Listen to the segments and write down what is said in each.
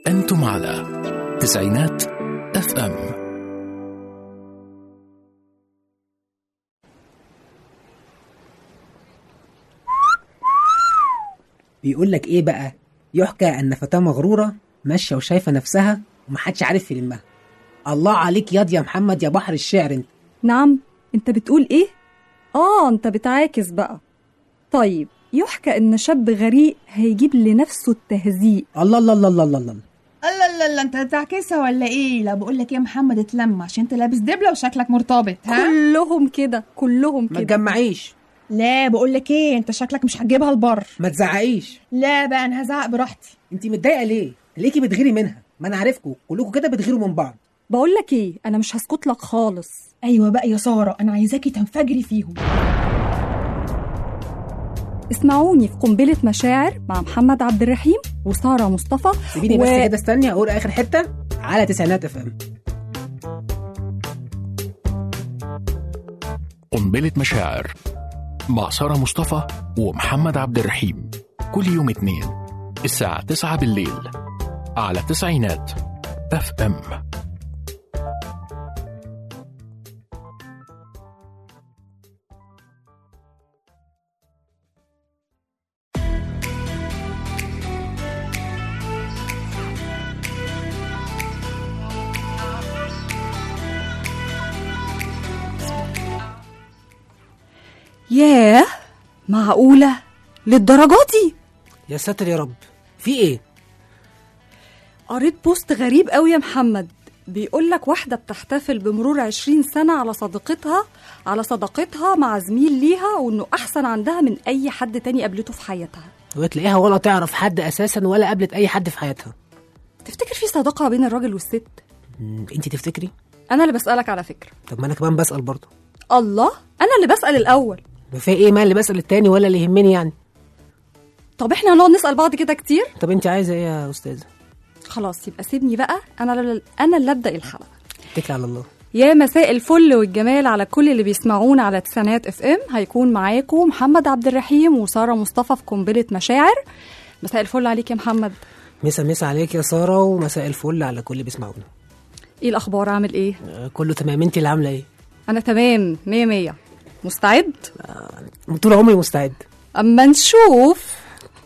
أنتم على تسعينات اف ام بيقول لك ايه بقى يحكى ان فتاه مغروره ماشيه وشايفه نفسها ومحدش عارف يلمها الله عليك ياض يا محمد يا بحر الشعر انت نعم انت بتقول ايه اه انت بتعاكس بقى طيب يحكى ان شاب غريق هيجيب لنفسه التهزيء الله الله الله الله الله, الله. الله لا لا انت هتعكسها ولا ايه لا بقول لك يا محمد اتلم عشان انت لابس دبله وشكلك مرتبط ها كلهم كده كلهم ما كده تجمعيش لا بقول لك ايه انت شكلك مش هتجيبها البر ما تزعقيش لا بقى انا هزعق براحتي انت متضايقه ليه ليكي بتغيري منها ما انا عارفكم كلكم كده بتغيروا من بعض بقول لك ايه انا مش هسكت لك خالص ايوه بقى يا ساره انا عايزاكي تنفجري فيهم اسمعوني في قنبلة مشاعر مع محمد عبد الرحيم وسارة مصطفى سيبيني بس كده استني اقول اخر حته على تسعينات اف ام قنبلة مشاعر مع سارة مصطفى ومحمد عبد الرحيم كل يوم اثنين الساعة 9 بالليل على تسعينات اف ام ياه معقولة للدرجة دي يا ساتر يا رب في ايه قريت بوست غريب قوي يا محمد بيقول لك واحدة بتحتفل بمرور 20 سنة على صديقتها على صداقتها مع زميل ليها وانه احسن عندها من اي حد تاني قابلته في حياتها وتلاقيها ولا تعرف حد اساسا ولا قابلت اي حد في حياتها تفتكر في صداقة بين الراجل والست مم، انت تفتكري انا اللي بسألك على فكرة طب ما انا كمان بسال برضه الله انا اللي بسأل الاول ما في ايه ما اللي بسال التاني ولا اللي يهمني يعني طب احنا هنقعد نسأل بعض كده كتير طب انت عايزه ايه يا استاذه خلاص يبقى سيبني بقى انا ل... انا اللي ابدا الحلقة اتكل على الله يا مساء الفل والجمال على كل اللي بيسمعونا على تسعينات اف ام هيكون معاكم محمد عبد الرحيم وساره مصطفى في قنبله مشاعر مساء الفل عليك يا محمد مسا مسا عليك يا ساره ومساء الفل على كل اللي بيسمعونا ايه الاخبار عامل ايه آه، كله تمام انت اللي عامله ايه انا تمام مية مية مستعد طول عمري مستعد اما نشوف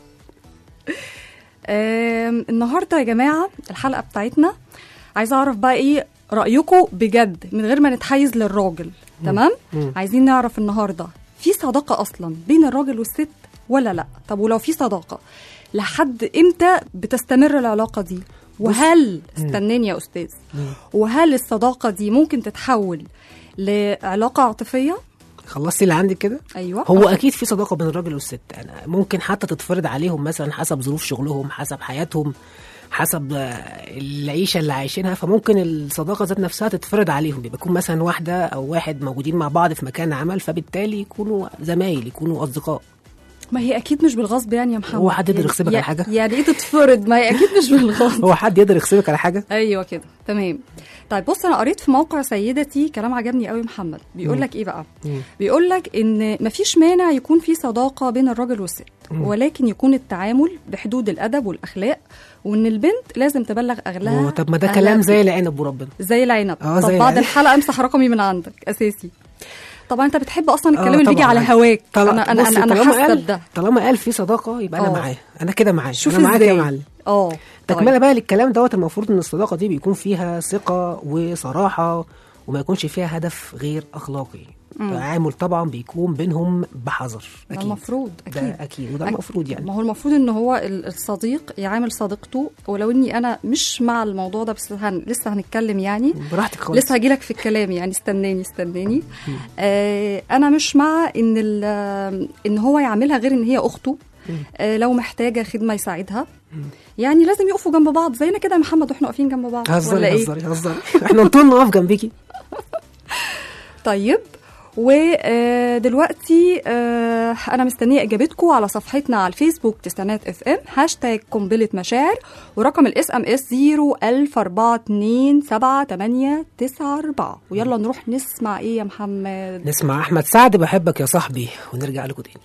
آم، النهارده يا جماعه الحلقه بتاعتنا عايزه اعرف بقى ايه رايكم بجد من غير ما نتحيز للراجل تمام مم. عايزين نعرف النهارده في صداقه اصلا بين الراجل والست ولا لا طب ولو في صداقه لحد امتى بتستمر العلاقه دي وهل استناني يا استاذ وهل الصداقه دي ممكن تتحول لعلاقه عاطفيه خلصتي اللي عندك كده ايوه هو اكيد في صداقه بين الراجل والست انا ممكن حتى تتفرض عليهم مثلا حسب ظروف شغلهم حسب حياتهم حسب آه، العيشه اللي عايشينها فممكن الصداقه ذات نفسها تتفرض عليهم بيبقى يكون مثلا واحده او واحد موجودين مع بعض في مكان عمل فبالتالي يكونوا زمايل يكونوا اصدقاء ما هي اكيد مش بالغصب يعني يا محمد هو حد يقدر يعني- يغصبك على يع- حاجة؟ يعني ايه تتفرض ما هي اكيد مش بالغصب هو حد يقدر يغصبك على حاجه ايوه كده تمام طيب بص انا قريت في موقع سيدتي كلام عجبني قوي محمد بيقول لك ايه بقى مم. بيقول لك ان مفيش مانع يكون في صداقه بين الراجل والست ولكن يكون التعامل بحدود الادب والاخلاق وان البنت لازم تبلغ اغلها هو طب ما ده أهلها كلام بيه. زي العنب وربنا زي العنب اه، طب زي بعد العنب. الحلقه امسح رقمي من عندك اساسي طبعا انت بتحب اصلا الكلام اللي بيجي طبعاً. على هواك طبعا انا انا بصي، انا, أنا طالما حاسه قال- بده طالما قال في صداقه يبقى انا اه. معاه انا كده معاه شوف انا معاك يا ازاي معلم اه تكمله طيب. بقى للكلام دوت المفروض ان الصداقه دي بيكون فيها ثقه وصراحه وما يكونش فيها هدف غير اخلاقي التعامل طبعا بيكون بينهم بحذر ده اكيد المفروض ده اكيد اكيد وده أك- المفروض يعني ما هو المفروض ان هو ال- الصديق يعامل صديقته ولو اني انا مش مع الموضوع ده بس هن... لسه هنتكلم يعني براحتك خالص لسه هجيلك في الكلام يعني استناني استناني آه انا مش مع ان ال- ان هو يعاملها غير ان هي اخته آه لو محتاجه خدمه يساعدها يعني لازم يقفوا جنب بعض زينا كده يا محمد واحنا واقفين جنب بعض ولا هزري ايه هزري هزري احنا طول نقف جنبيكي طيب ودلوقتي انا مستنيه اجابتكم على صفحتنا على الفيسبوك تستنات اف ام هاشتاج قنبله مشاعر ورقم الاس ام اس 014278894 ويلا نروح نسمع ايه يا محمد نسمع احمد سعد بحبك يا صاحبي ونرجع لكم تاني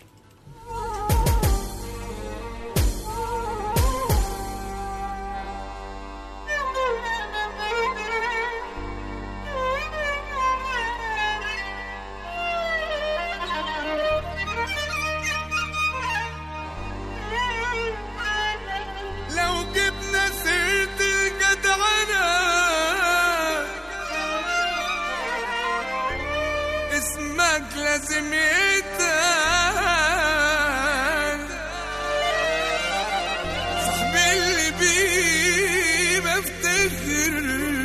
كتير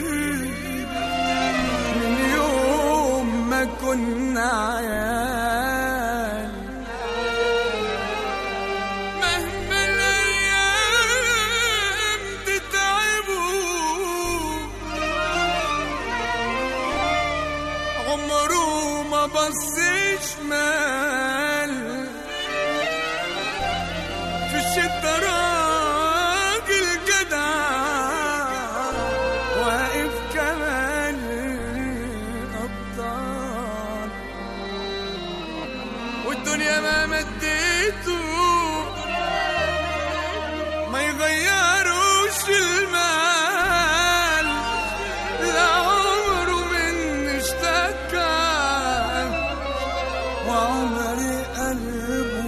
من يوم ما كنا عيال مهما الأيام تتعبوا عمره ما بص شمال في الشدة راجل جدع واقف كمان أبطال والدنيا ما مديته ما يغيروش المال لا عمره من اشتكى وعمري قلبه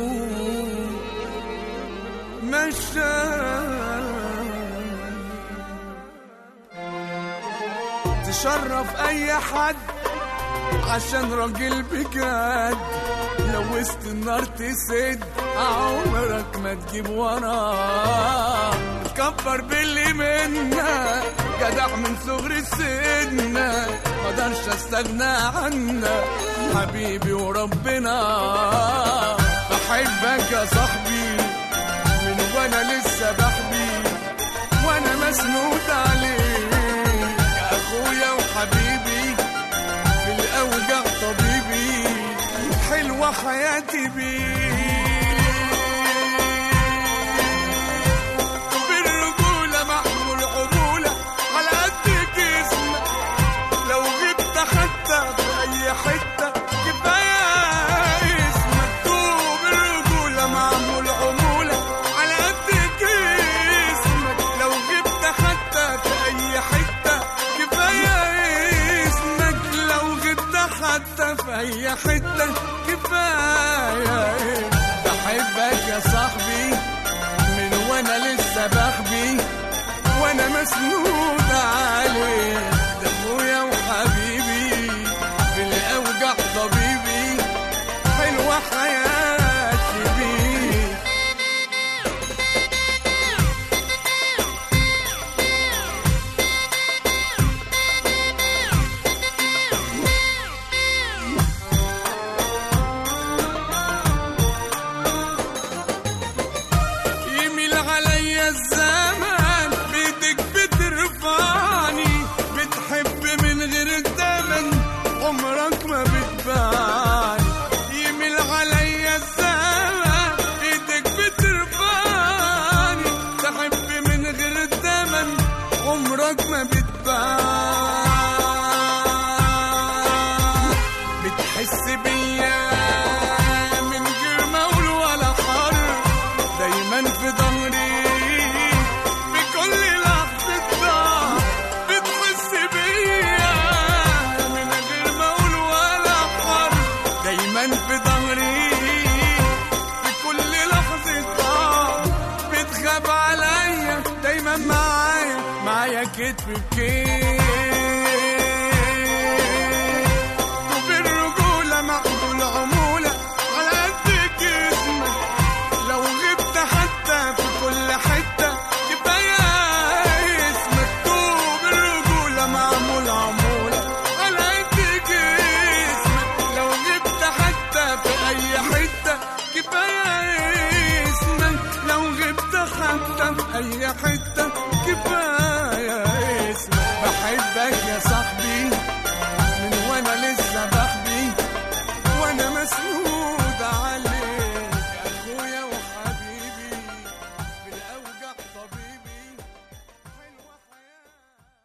مشى تشرف اي حد عشان راجل بجد لو وسط النار تسد عمرك ما تجيب وراه تكبر باللي منا جدع من صغر السن مقدرش استغنى عنك حبيبي وربنا بحبك يا صاحبي من وانا لسه بحبي وانا مسنود عليك يا اخويا وحبيبي في الاوجع طبيبي حلوه حياتي بيك بالرجوله معمول عموله على قد جسمك لو غبت حتى في اي حته كفايه اسمك دوب الرجوله معمول عموله على قد جسمك لو غبت حتى في اي حته كفايه اسمك لو غبت حتى في اي حته كفايه بحبك يا صاحبي من وانا لسه بحبي وانا مسنود عليك ده ابويا وحبيبي بالاوجع طبيبي حلوه حياتي بيك يميل عليا الزمان بيدك بترفعني بتحب من غير الثمن عمرك ما بتبعني يميل عليا الزمان بيدك بترفعني تحب من غير الثمن عمرك ما بتبعني بتحس بيا من غير مول ولا حر دايما في ظهري بكل لحظة ضعف بتحس بيا من غير مول ولا حر دايما في ظهري بكل لحظة ضعف بتخاف عليا دايما معايا معايا كتف بكيف وبالرجولة معقول عمولة على قد جسمك لو غبت حتى في كل حتة كفاية اسمك طوب الرجولة معمول عمولة على قد جسمك لو غبت حتى في أي حتة كفاية اسمك لو غبت حتى في أي حتة كفاية اسمك بحبك يا صاحبي من وانا لسه بحبي وانا مسنود عليك اخويا وحبيبي بالاوجع طبيبي حلوه حياتي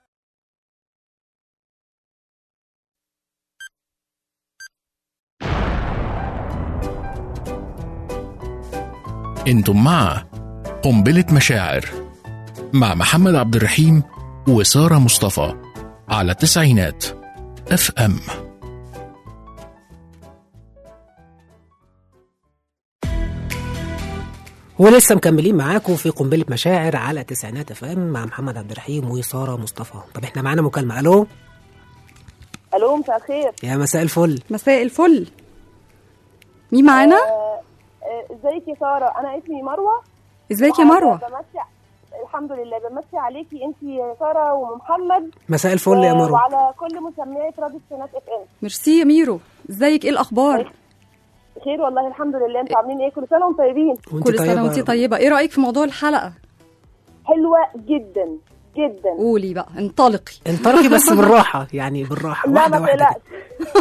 انتم مع قنبلة مشاعر مع محمد عبد الرحيم وسارة مصطفى على تسعينات اف ام ولسه مكملين معاكم في قنبله مشاعر على تسعينات اف ام مع محمد عبد الرحيم وساره مصطفى طب احنا معانا مكالمه الو الو مساء الخير يا مساء الفل مساء الفل مين معانا آه، آه، ازيك يا ساره انا اسمي مروه ازيك يا مروه بمشي الحمد الحمد لله بمسي عليكي انت يا ساره ومحمد مساء الفل يا و- مروه وعلى كل مسميات راديو سنات اف ام ميرسي يا ميرو ازيك ايه الاخبار بخير والله الحمد لله انتوا عاملين ايه كل سنه وانتم طيبين وانت كل طيبة سنه يا وانت رب. طيبه ايه رايك في موضوع الحلقه حلوه جدا جدا قولي بقى انطلقي انطلقي بس بالراحه يعني بالراحه لا واحده ما واحده تقلقش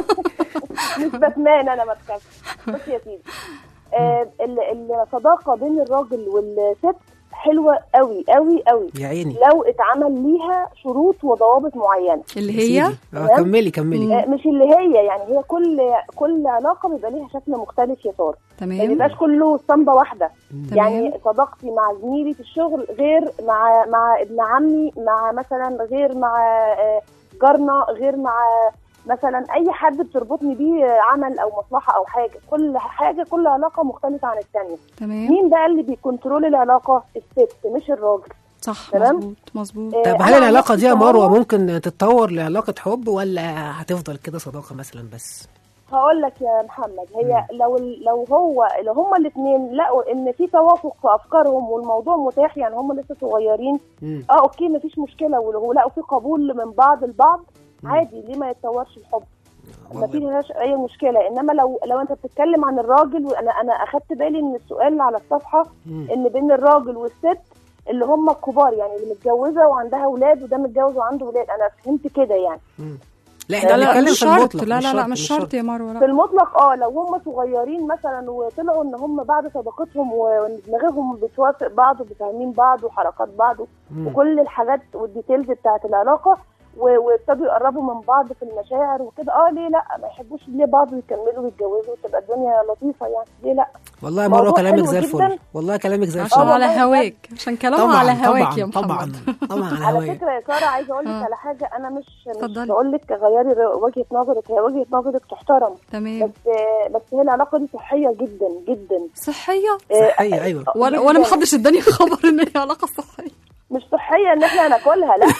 مش باتمان انا ما تخافش بصي يا سيدي آه ال- الصداقه بين الراجل والست حلوه قوي قوي قوي يا عيني لو اتعمل ليها شروط وضوابط معينه اللي يا هي سيدي. اه كملي كملي آه مش اللي هي يعني هي كل كل علاقه بيبقى ليها شكل مختلف يا ساره ما تمام بيبقاش كله اسطمبه واحده تمام. يعني صداقتي مع زميلي في الشغل غير مع مع ابن عمي مع مثلا غير مع آه، جارنا غير مع مثلا اي حد بتربطني بيه آه، عمل او مصلحه او حاجه كل حاجه كل علاقه مختلفه عن الثانيه تمام مين بقى اللي بيكنترول العلاقه الست مش الراجل صح تمام؟ مظبوط مظبوط آه، طب أنا هل عن العلاقه نفسي دي يا كمروة مروه ممكن تتطور لعلاقه حب ولا هتفضل كده صداقه مثلا بس هقول لك يا محمد هي لو لو هو لو هما الاثنين لقوا ان في توافق في افكارهم والموضوع متاح يعني هما لسه صغيرين مم. اه اوكي مفيش مشكله ولو لقوا في قبول من بعض البعض عادي ليه ما يتطورش الحب ما فيهاش اي مشكله انما لو لو انت بتتكلم عن الراجل وانا انا اخدت بالي ان السؤال على الصفحه مم. ان بين الراجل والست اللي هم الكبار يعني اللي متجوزه وعندها اولاد وده متجوز وعنده اولاد انا فهمت كده يعني لا احنا لا لا بنتكلم مش في شرط المطلق لا لا لا مش شرط يا مروه في لا المطلق اه لو هم صغيرين مثلا وطلعوا ان هم بعد صداقتهم ودماغهم بتوافق بعض وبفاهمين بعض وحركات بعض مم. وكل الحاجات والديتيلز بتاعت العلاقه و- وابتدوا يقربوا من بعض في المشاعر وكده اه ليه لا ما يحبوش ليه بعض ويكملوا ويتجوزوا وتبقى الدنيا لطيفه يعني ليه لا والله يا مروه موضوع كلامك حلو زي جدا. الفل والله كلامك زي عشان الفل على والله هواك عشان كلامها طبعا على هواك طبعا يا طبعا محمد طبعا على على هواك فكره يا ساره عايزه اقول لك آه. على حاجه انا مش مش اتفضلي. بقول لك غيري ر- وجهه نظرك هي وجهه نظرك تحترم تمام بس بس هي العلاقه دي صحيه جدا جدا صحيه آه، صحيه ايوه ولا ولا جداً. محدش اداني خبر ان هي علاقه صحيه مش صحيه ان احنا ناكلها لا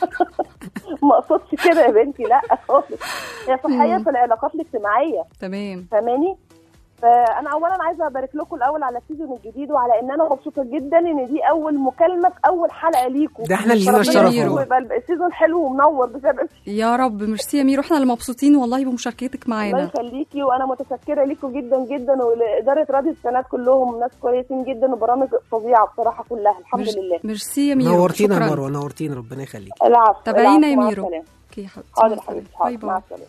ما اقصدش كده يا بنتي لا خالص هي صحيه في العلاقات الاجتماعيه تمام فاهماني فانا اولا عايزه ابارك لكم الاول على السيزون الجديد وعلى ان انا مبسوطه جدا ان دي اول مكالمه في اول حلقه ليكم ده احنا اللي لينا فربنا الشرف يستر والله. ويبقى السيزون حلو ومنور بسبب يا رب ميرسي يا ميرو احنا اللي مبسوطين والله بمشاركتك الله معانا يخليكي وانا متشكره ليكم جدا جدا ولاداره راديو السنات كلهم ناس كويسين جدا وبرامج فظيعه بصراحه كلها الحمد ميرس- لله ميرسي يا ميرو نورتينا يا شكراً. مروه نورتينا ربنا يخليك العفو تابعينا يا العفو، مع ميرو. السلامة. اوكي يا حبيبتي حاضر مع حبيبتي السلامة. باي حاضر مع باي السلامه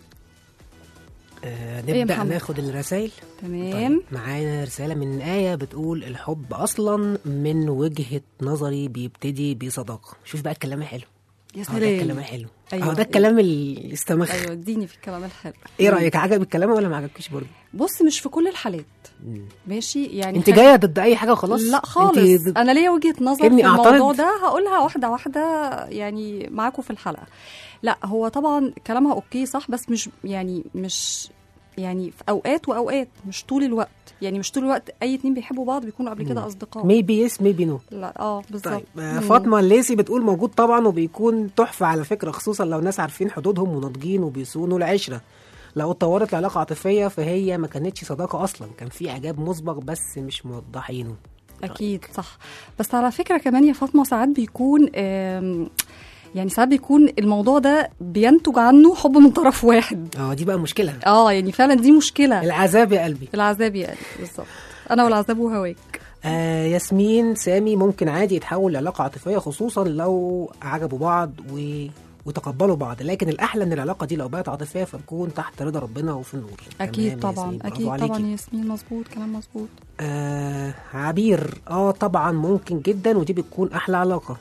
آه إيه يا نبدا محمد؟ ناخد الرسائل تمام معانا رسالة من آية بتقول الحب أصلا من وجهة نظري بيبتدي بصداقة شوف بقى الكلام الحلو يا اهو ده الكلام سلام الحلو أيوة. اهو ده الكلام اللي استمخ ايوه اديني في الكلام الحلو ايه رأيك عجب الكلام ولا ما عجبكيش برضه بص مش في كل الحالات ماشي يعني انت حاجة- جاية ضد اي حاجة خلاص لا خالص انت ضد- انا ليا وجهه نظر إني في الموضوع أعترض؟ ده هقولها واحده واحده يعني معاكم في الحلقه لا هو طبعا كلامها اوكي صح بس مش يعني مش يعني في اوقات واوقات مش طول الوقت يعني مش طول الوقت اي اتنين بيحبوا بعض بيكونوا قبل كده اصدقاء ميبي يس ميبي نو لا اه بالظبط طيب آه، مم. فاطمه الليسي بتقول موجود طبعا وبيكون تحفه على فكره خصوصا لو ناس عارفين حدودهم وناضجين وبيصونوا العشره لو اتطورت العلاقه عاطفيه فهي ما كانتش صداقه اصلا كان في اعجاب مسبق بس مش موضحينه اكيد صح بس على فكره كمان يا فاطمه ساعات بيكون آم، يعني ساعات بيكون الموضوع ده بينتج عنه حب من طرف واحد اه دي بقى مشكله اه يعني فعلا دي مشكله العذاب يا قلبي العذاب يعني بالظبط انا والعذاب وهواك آه ياسمين سامي ممكن عادي يتحول لعلاقه عاطفيه خصوصا لو عجبوا بعض و... وتقبلوا بعض لكن الاحلى ان العلاقه دي لو بقت عاطفيه تكون تحت رضا ربنا وفي النور اكيد تمام يا طبعا ياسمين، برافو اكيد عليكي. طبعا يا ياسمين مظبوط كلام مظبوط آه عبير اه طبعا ممكن جدا ودي بتكون احلى علاقه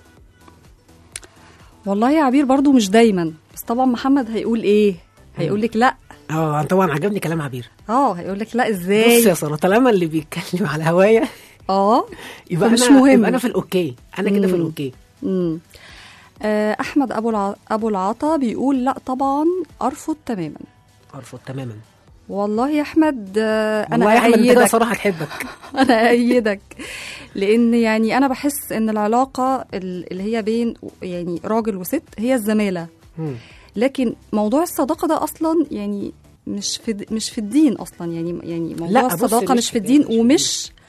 والله يا عبير برضو مش دايما بس طبعا محمد هيقول ايه هيقول لك لا اه طبعا عجبني كلام عبير اه هيقول لك لا بص ازاي يا ساره طالما اللي بيتكلم على هوايا اه يبقى فمش انا مهم. يبقى انا في الاوكي انا كده في مم. الاوكي امم آه، احمد ابو الع... ابو العطا بيقول لا طبعا ارفض تماما ارفض تماما والله يا احمد آه، والله انا يا احمد كده ايدك صراحه هتحبك انا ايدك لان يعني انا بحس ان العلاقه ال- اللي هي بين يعني راجل وست هي الزماله مم. لكن موضوع الصداقه ده اصلا يعني مش في د- مش في الدين اصلا يعني يعني موضوع لا، بص، الصداقه مش مش في في الدين، الدين مش في ومش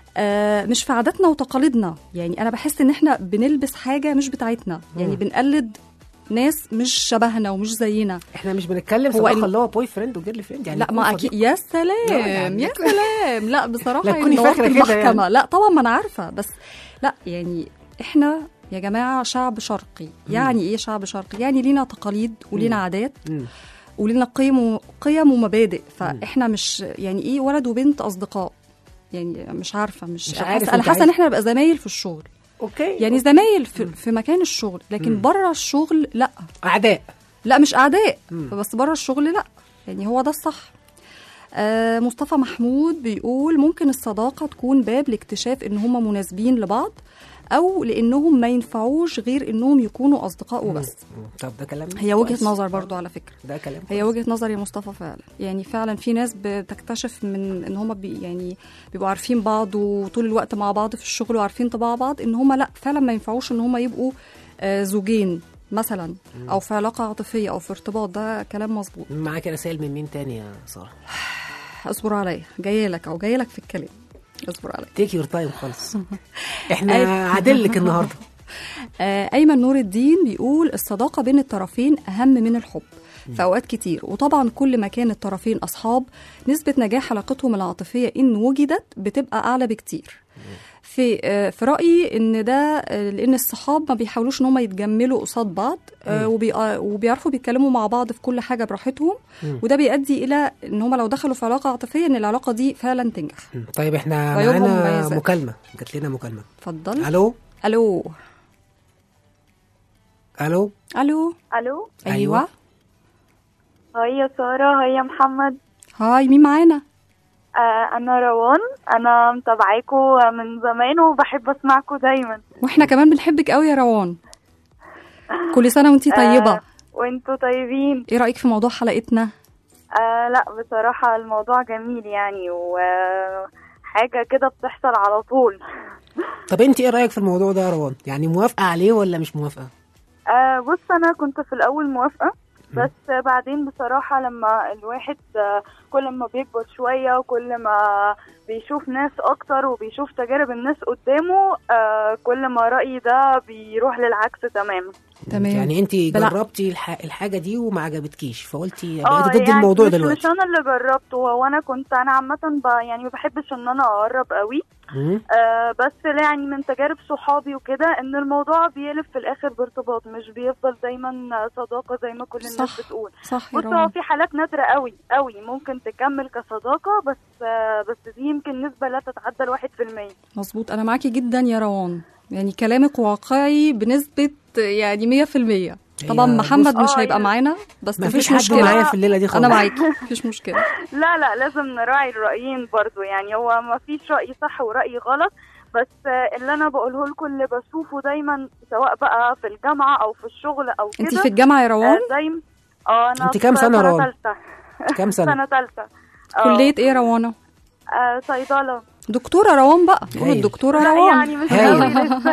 آه مش في عاداتنا وتقاليدنا يعني انا بحس ان احنا بنلبس حاجه مش بتاعتنا يعني بنقلد ناس مش شبهنا ومش زينا احنا مش بنتكلم هو صداقه إن- اللي هو بوي فريند وجيرل فريند يعني لا يكون ما صديق. اكيد يا سلام يعني يا سلام لا بصراحه لا يعني تكوني نورت فاكرة كده المحكمه يعني. لا طبعا ما انا عارفه بس لا يعني احنا يا جماعه شعب شرقي يعني ايه شعب شرقي يعني لينا تقاليد ولينا عادات مم. ولينا قيم و- قيم ومبادئ فاحنا مش يعني ايه ولد وبنت اصدقاء يعني مش عارفه مش, مش أنا عارف حاسه انا أنت حاسه ان عايز- احنا نبقى زمايل في الشغل اوكي يعني زمايل في, في مكان الشغل لكن بره الشغل لا اعداء لا مش اعداء مم. بس بره الشغل لا يعني هو ده الصح آه مصطفى محمود بيقول ممكن الصداقه تكون باب لاكتشاف ان هم مناسبين لبعض او لانهم ما ينفعوش غير انهم يكونوا اصدقاء وبس مم. طب ده كلام هي وجهه كويس. نظر برضو على فكره ده كلام هي وجهه نظر يا مصطفى فعلا يعني فعلا في ناس بتكتشف من ان هم بي يعني بيبقوا عارفين بعض وطول الوقت مع بعض في الشغل وعارفين طباع بعض ان هم لا فعلا ما ينفعوش ان هم يبقوا آه، زوجين مثلا او في علاقه عاطفيه او في ارتباط ده كلام مظبوط معاك رسائل من مين تاني يا ساره اصبر عليا جايه لك او جايه لك في الكلام اصبر عليا تيك يور تايم خالص احنا عادلك النهارده آه، ايمن نور الدين بيقول الصداقه بين الطرفين اهم من الحب في اوقات كتير وطبعا كل ما كان الطرفين اصحاب نسبه نجاح علاقتهم العاطفيه ان وجدت بتبقى اعلى بكتير في آه، في رايي ان ده آه، لان الصحاب ما بيحاولوش ان هم يتجملوا قصاد بعض آه، وبي- آه، وبيعرفوا بيتكلموا مع بعض في كل حاجه براحتهم وده بيؤدي الى ان هم لو دخلوا في علاقه عاطفيه ان العلاقه دي فعلا تنجح مم. طيب احنا عيوبهم معانا مميزات. مكالمه جات لنا مكالمه اتفضل الو الو الو الو الو ايوه هاي يا ساره هاي يا محمد هاي مين معانا آه انا روان انا متابعاكوا من زمان وبحب اسمعكوا دايما واحنا كمان بنحبك قوي يا روان كل سنه وانتي طيبه آه وانتوا طيبين ايه رايك في موضوع حلقتنا آه لا بصراحه الموضوع جميل يعني وحاجه كده بتحصل على طول طب انت ايه رايك في الموضوع ده يا روان يعني موافقه عليه ولا مش موافقه آه بص انا كنت في الاول موافقه بس آه، بعدين بصراحه لما الواحد آه، كل ما بيكبر شويه وكل ما بيشوف ناس اكتر وبيشوف تجارب الناس قدامه آه كل ما رايي ده بيروح للعكس تماما تمام يعني انت بلا- جربتي الح... الحاجه دي وما عجبتكيش فقلتي اه بقيتي ضد يعني الموضوع مش دلوقتي مش انا اللي جربته هو انا كنت انا عامه ب... يعني ما بحبش ان انا اقرب قوي مم. آه بس لا يعني من تجارب صحابي وكده ان الموضوع بيقلب في الاخر بارتباط مش بيفضل دايما صداقه زي ما كل الناس صح. بتقول صح يا بص هو روان في حالات نادره قوي قوي ممكن تكمل كصداقه بس آه بس دي يمكن نسبه لا تتعدى الواحد في المية مظبوط انا معاكي جدا يا روان يعني كلامك واقعي بنسبه يعني 100% طبعا هي محمد بص- مش آه هيبقى يعني- معانا بس ما مفيش فيش حد مشكله معايا في الليله دي خالص انا معاكي مفيش مشكله لا لا لازم نراعي الرأيين برضو يعني هو ما فيش رأي صح ورأي غلط بس آه، اللي انا بقوله لكم اللي بشوفه دايما سواء بقى في الجامعة او في الشغل او كده انت في الجامعه يا روان آه، زي اه انا انت في كام سنة يا سنة روان؟ تالتة كام سنه سنة تالتة آه، كليه ايه يا روانه آه صيدلة دكتوره روان بقى قول هايل. الدكتوره لا روان يعني مش هايل. قوي لسه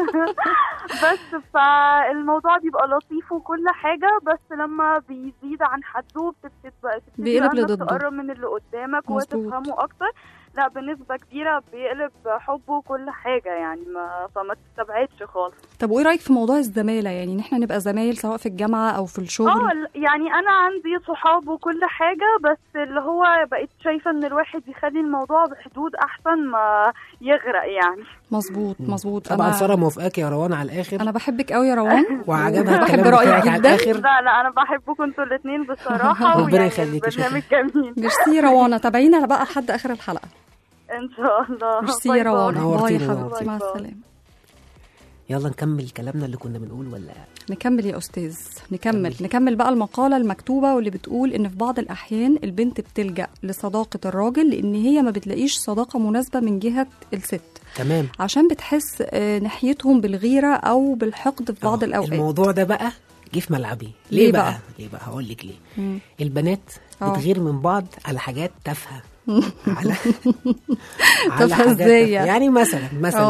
بس فالموضوع بيبقى لطيف وكل حاجة بس لما بيزيد عن حده بتبتدي بقى تبتدي بيقلب بقى إنك لضده. تقرب من اللي قدامك مظبوط. وتفهمه أكتر لا بنسبة كبيرة بيقلب حبه وكل حاجة يعني ما فما تستبعدش خالص طب وايه رايك في موضوع الزماله يعني ان احنا نبقى زمايل سواء في الجامعه او في الشغل اه ال- يعني انا عندي صحاب وكل حاجه بس اللي هو بقيت شايفه ان الواحد يخلي الموضوع بحدود احسن ما يغرق يعني مظبوط مظبوط طبعا انا ساره موافقاك يا روان على الاخر انا بحبك قوي يا روان وعجبها بحب الكلام رأيك بتاعك على جداً. الاخر لا لا انا بحبكم انتوا الاثنين بصراحه ربنا ويعني يخليكي، شكراً. البرنامج جميل ميرسي يا روان تابعينا بقى لحد اخر الحلقه ان شاء الله ميرسي باي يا روان باي. باي نورتينا، يا حبيبتي مع نورتينا. السلامه يلا نكمل كلامنا اللي كنا بنقول ولا نكمل يا استاذ نكمل نكمل بقى المقاله المكتوبه واللي بتقول ان في بعض الاحيان البنت بتلجا لصداقه الراجل لان هي ما بتلاقيش صداقه مناسبه من جهه الست تمام عشان بتحس آه، ناحيتهم بالغيره او بالحقد في بعض أهو، الاوقات الموضوع ده بقى جه في ملعبي ليه ليه بقى؟ بقى ليه بقى هقول لك ليه مم. البنات أه. بتغير من بعض على حاجات تافهه على تافهة حاجات إزاي تافهة. يعني؟ يعني مثلا مثلا أه.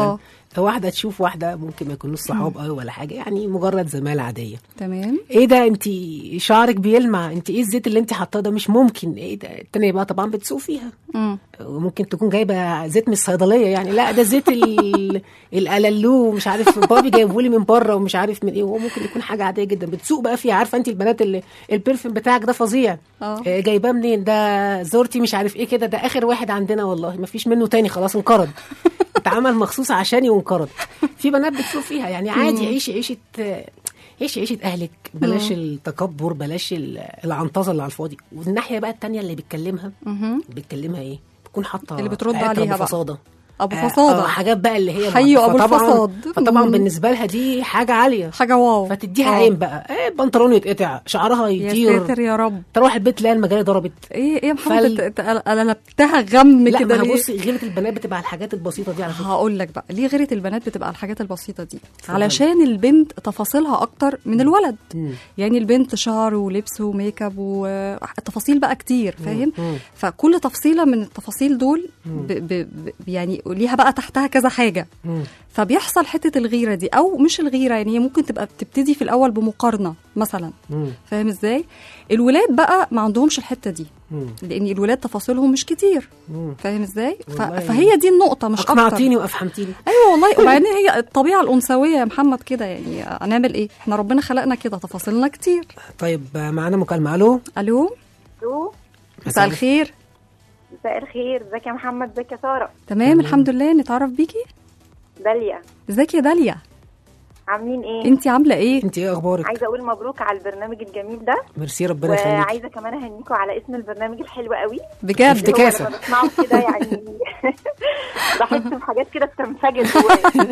واحده تشوف واحده ممكن ما يكونوش صحاب قوي ولا حاجه يعني مجرد زماله عاديه تمام ايه ده انت شعرك بيلمع انت ايه الزيت اللي انت حاطاه ده مش ممكن ايه ده التانية بقى طبعا بتسوق فيها مم. وممكن تكون جايبه زيت من الصيدليه يعني لا ده زيت ال- الالالو ومش عارف بابي جايبه لي من بره ومش عارف من ايه وهو ممكن يكون حاجه عاديه جدا بتسوق بقى فيها عارفه انت البنات اللي البرفيوم بتاعك ده فظيع اه. آه، جايباه منين ده زورتي مش عارف ايه كده ده اخر واحد عندنا والله ما فيش منه تاني خلاص انقرض اتعمل مخصوص عشاني وانقرض في بنات بتسوق فيها يعني عادي عيشي عيشه عيشي عيشه اهلك بلاش التكبر بلاش ال- العنطزه اللي على الفاضي والناحيه بقى التانية اللي بتكلمها مهم. بتكلمها ايه بتكون حاطه اللي بترد عطر عليها أبو بقى. فصاده ابو آه، فصاده آه، حاجات بقى اللي هي حيوا أبو فطبعاً- الفصاد. فطبعا مم. بالنسبه لها دي حاجه عاليه حاجه واو فتديها آه. عين بقى ايه بنطلون يتقطع شعرها يا يطير ساتر يا رب تروح البيت تلاقي المجاري ضربت ايه ايه يا محمد فال- انت- انت قلبتها غم لا كده ما ليه بصي غيره البنات بتبقى على الحاجات البسيطه دي على فكره هقول لك بقى ليه غيرة البنات بتبقى على الحاجات البسيطة دي علشان البنت تفاصيلها أكتر من الولد مم. يعني البنت شعر ولبس وميك اب وتفاصيل بقى كتير فاهم مم. فكل تفصيلة من التفاصيل دول ب ب ب يعني ليها بقى تحتها كذا حاجة مم. فبيحصل حتة الغيرة دي أو مش الغيرة يعني هي ممكن تبقى بتبتدي في الأول بمقارنة مثلا مم. فاهم ازاي الولاد بقى ما عندهمش الحتة دي مم. لأن الولاد تفاصيلهم مش كتير مم. فاهم ازاي ف... والله فهي دي النقطة مش أكتر اقنعتيني وافهمتيني ايوه والله وبعدين هي الطبيعه الانثويه يا محمد كده يعني هنعمل ايه احنا ربنا خلقنا كده تفاصيلنا كتير طيب آه، معانا مكالمه الو الو الو مساء الخير مساء الخير ازيك يا محمد ازيك يا ساره تمام الحمد لله نتعرف بيكي داليا ازيك يا داليا عاملين ايه انت عامله ايه انت ايه اخبارك عايزه اقول مبروك على البرنامج الجميل ده ميرسي ربنا يخليك وعايزه كمان اهنيكم على اسم البرنامج الحلو قوي بجد افتكاسة. اللي هو لما بسمعه كده يعني بحس بحاجات كده بتنفجر جوايا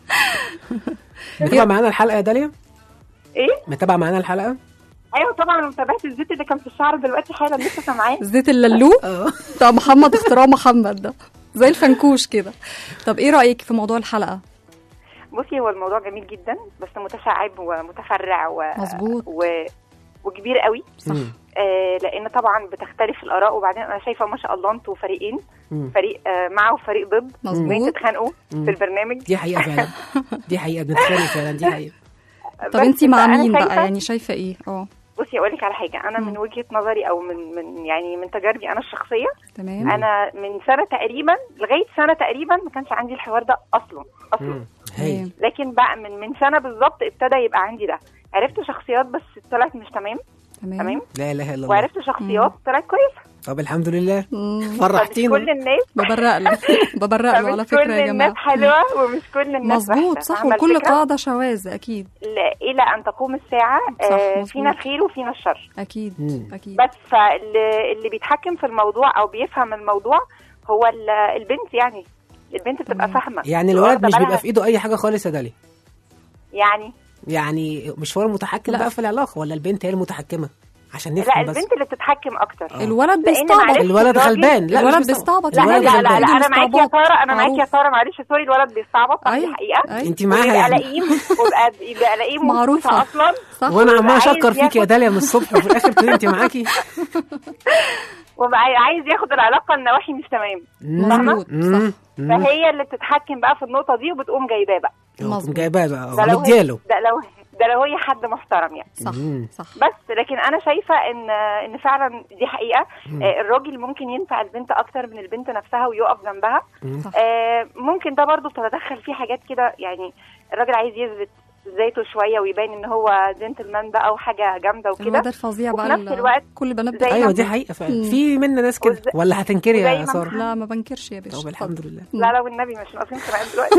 متابعه معانا الحلقه يا داليا ايه متابعه معانا الحلقه ايوه طبعا انا متابعت الزيت اللي كان في الشعر دلوقتي حالا لسه سامعاه زيت اللالو اه بتاع محمد اختراع محمد ده زي الفنكوش كده طب ايه رايك في موضوع الحلقه بصي هو الموضوع جميل جدا بس متشعب ومتفرع و... مظبوط. و... وكبير قوي صح مم. آه لان طبعا بتختلف الاراء وبعدين انا شايفه ما شاء الله انتوا فريقين مم. فريق آه مع وفريق ضد مظبوط. وانتوا تتخانقوا مم. في البرنامج دي حقيقه فعلا دي حقيقه بنتخانق فعلا دي حقيقه طب بس انت مع فأنا مين بقى شايفة- يعني شايفه ايه اه بصي اقول لك على حاجه انا من وجهه نظري او من من يعني من تجاربي انا الشخصيه تمام انا من سنه تقريبا لغايه سنه تقريبا ما كانش عندي الحوار ده اصلا اصلا مم. هايل لكن بقى من من سنه بالظبط ابتدى يبقى عندي ده عرفت شخصيات بس طلعت مش تمام تمام تمام لا اله الا الله وعرفت شخصيات طلعت كويسه طب الحمد لله مم. فمش فرحتينا كل الناس ببرق له ببرق له على فمش فكره كل يا الناس جماعه حلوه ومش كل الناس مظبوط وحشة. صح فاهمة وكل الفكرة؟ قاعده شواذ اكيد ل- الى ان تقوم الساعه صح، آه مظبوط. فينا الخير وفينا الشر اكيد مم. اكيد بس فاللي اللي بيتحكم في الموضوع او بيفهم الموضوع هو ال- البنت يعني البنت بتبقى تمام. فاهمه يعني واخدة الولد مش بالها. بيبقى في ايده اي حاجه خالص يا داليا يعني يعني مش هو المتحكم لا. بقى في العلاقه ولا البنت هي المتحكمه عشان لا نفهم بس البنت اللي بتتحكم اكتر الولد لأن بيستعبط معلش الولد الراجل- غلبان لا الولد مش بيستعبط. لا الولد لا لا, لا, غلبان. لا انا معاكي يا الاستعباط ساره انا معاكي يا معروف. ساره معلش سوري الولد بيستعبط دي أيوة. حقيقه أيوة. انت معاها وبيبقى يعني لاقيه وبقى بيبقى لاقيه معروفة. معروفه اصلا صح وانا عمال عايز اشكر فيك يا ياخد- داليا من الصبح وفي الاخر تقولي انت معاكي وبقى عايز ياخد العلاقه النواحي مش تمام مظبوط مم. صح مم. فهي اللي بتتحكم بقى في النقطه دي وبتقوم جايباه بقى تقوم مظبوط. جايباه بقى ده اه لو مدياله ده لو ده لو هي حد محترم يعني صح مم. صح بس لكن انا شايفه ان ان فعلا دي حقيقه آه، الراجل ممكن ينفع البنت اكتر من البنت نفسها ويقف جنبها صح. آه، ممكن ده برضو بتتدخل فيه حاجات كده يعني الراجل عايز يثبت ذاته شويه ويبين ان هو جنتلمان بقى وحاجه جامده الواد وكده الفظيع وفي بقى نفس ال- الوقت كل البنات زي بتاعتها ايوه ما- دي حقيقه فعلا مم. في منا ناس كده وزي- ولا هتنكري وزي يا ما ساره لا ما بنكرش يا باشا طب الحمد لله لا لا والنبي مش ناقصين خناقات دلوقتي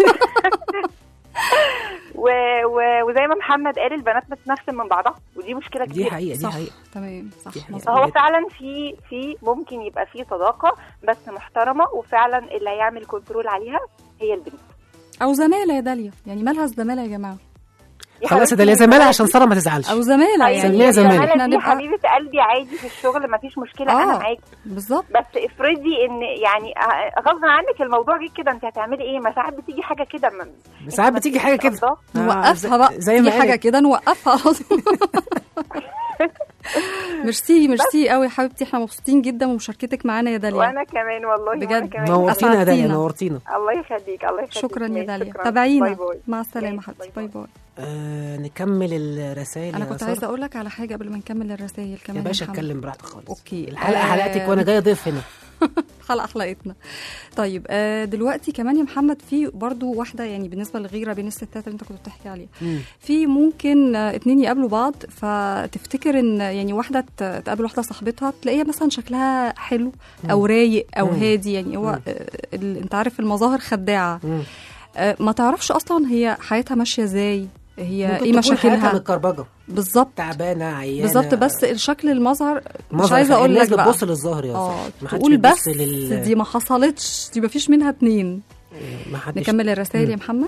و... و... وزي ما محمد قال البنات بتنفسن من بعضها ودي مشكله دي كبيره حقيقه دي صح حقيقه تمام صح دي حقيقة. مظبوط فهو فعلا في في ممكن يبقى في صداقه بس محترمه وفعلا اللي هيعمل كنترول عليها هي البنت او زماله يا داليا يعني مالها الزماله يا جماعه خلاص ده ليه زماله عشان ساره ما تزعلش او زماله طيب، يعني سميها زمالة. الزمالة احنا دي نبقى حبيبه قلبي عادي في الشغل ما فيش مشكله آه. انا معاكي بالظبط بس افرضي ان يعني آه، غصب عنك الموضوع جه كده انت هتعملي ايه ما ساعات بتيجي حاجه كده ما- ساعات بتيجي حاجه كده قصدها. آه، نوقفها زي- بقى زي ما في حاجه قالت. كده نوقفها ميرسي ميرسي قوي يا حبيبتي احنا مبسوطين جدا بمشاركتك معانا يا داليا وانا كمان والله وانا بجد. كمان نورتينا يا داليا أسعدتينا. نورتينا الله يخليك الله يخليك شكرا يا ماشي، داليا شكراً. تابعينا باي باي. مع السلامه ماشي، حبيبتي باي باي باي آه نكمل الرسائل انا يا كنت سارة. عايزه اقول لك على حاجه قبل ما نكمل الرسائل كمان يا باشا محمد. اتكلم براحتك خالص أوكي. الحلقه آه. حلقتك وانا جاي ضيف هنا حلقه حلقتنا طيب آه دلوقتي كمان يا محمد في برضو واحده يعني بالنسبه للغيره بين الستات اللي انت كنت بتحكي عليها مم. في ممكن آه، اتنين يقابلوا بعض فتفتكر ان يعني واحده ت- تقابل واحده صاحبتها تلاقيها مثلا شكلها حلو او رايق او مم. هادي يعني هو آه، ال- انت عارف المظاهر خداعه مم. آه، ما تعرفش اصلا هي حياتها ماشيه ازاي هي ممكن ايه تكون حياتها مشاكلها متكربجه بالظبط تعبانه عيانه بالظبط بس الشكل المظهر مش مظهر عايزه اقول الناس لك بقى بتبص للظاهر يا اه صاحبي. ما حدش تقول بيبص بس لل... دي ما حصلتش دي ما فيش منها اتنين ما حدش نكمل الرسائل يا محمد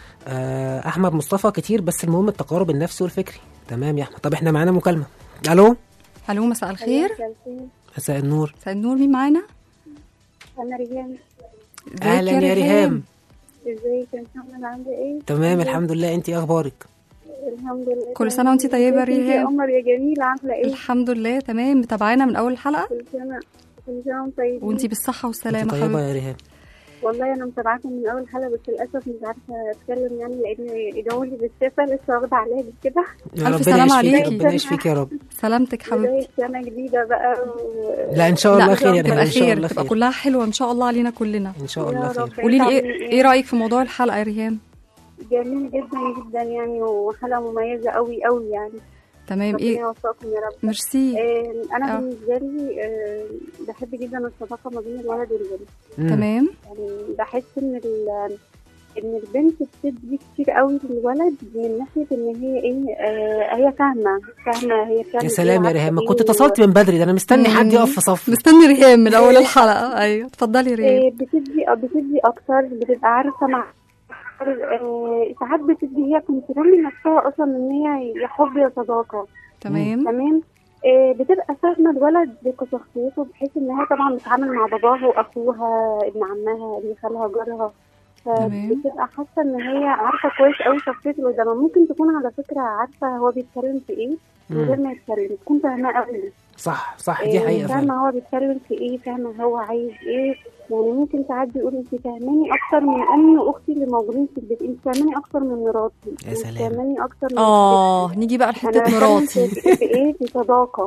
آه احمد مصطفى كتير بس المهم التقارب النفسي والفكري تمام يا احمد طب احنا معانا مكالمه الو الو مساء الخير مساء النور مساء النور مين معانا انا ريان ازيك اهلا يا ريهام ازيك يا محمد عامله ايه تمام الحمد لله انت إيه اخبارك الحمد لله كل سنة وانتي طيبة يا ازيك انتي يا ريهام. قمر يا جميله عامله ايه الحمد لله تمام متابعانا من اول الحلقه كل سنه كل سنه وانتم طيبين وانتي بالصحه انت والسلامه طيبه حبيبتي يا ريهام والله انا متابعاكم من اول حلقه بس للاسف مش عارفه اتكلم يعني لان ادعوا لي بالشفا لسه واخده علاج كده يا ألف ربنا سلامة يشفيك عليكي. ربنا يشفيك يا رب سلامتك حبيبتي بدايه سنه جديده بقى و... لا ان شاء الله لا خير يا ريهام تبقى ان شاء خير الله تبقى خير كلها حلوه ان شاء الله علينا كلنا ان شاء يا الله رب. خير قولي لي تعملي ايه إيه؟ ايه رايك في موضوع الحلقه يا ريهام جميل جدا جدا يعني وحلقه مميزه قوي قوي يعني تمام ربنا ايه يوفقكم يا رب ميرسي آه، انا آه. بالنسبه لي آه، بحب جدا الصداقه ما بين الولد والبنت مم. تمام يعني بحس ان ال- ان البنت بتدي كتير قوي للولد من ناحيه ان هي ايه آه هي فاهمه فاهمه هي بتعمل يا سلام يا إيه ريهام ما وعارفة كنت إيه اتصلت من بدري ده انا مستني مم. حد يقف في صف مستني ريهام من اول الحلقه ايوه اتفضلي يا ريهام آه، بتدي آه، بتدي اكتر بتبقى عارفه مع آه، ساعات بتدي هي كنترول نفسها اصلا ان هي يا حب يا صداقه تمام تمام آه، بتبقى فاهمه الولد كشخصيته بحيث ان هي طبعا بتتعامل مع باباها واخوها ابن عمها ابن خالها جارها تمام. فبتبقى حاسه ان هي عارفه كويس قوي شخصيه اللي قدامها ممكن تكون على فكره عارفه هو بيتكلم في ايه من غير ما يتكلم تكون فاهماه قوي صح صح دي آه، حقيقه فعلا فاهمه هو بيتكلم في ايه فاهمه هو عايز ايه يعني ممكن ساعات بيقول انت فاهماني اكتر من امي واختي اللي موجودين في البيت انت فاهماني اكتر من مراتي يا انت سلام. فاهماني اكتر من اه ستي. نيجي بقى انا لحته بتكلم مراتي في في ايه في صداقه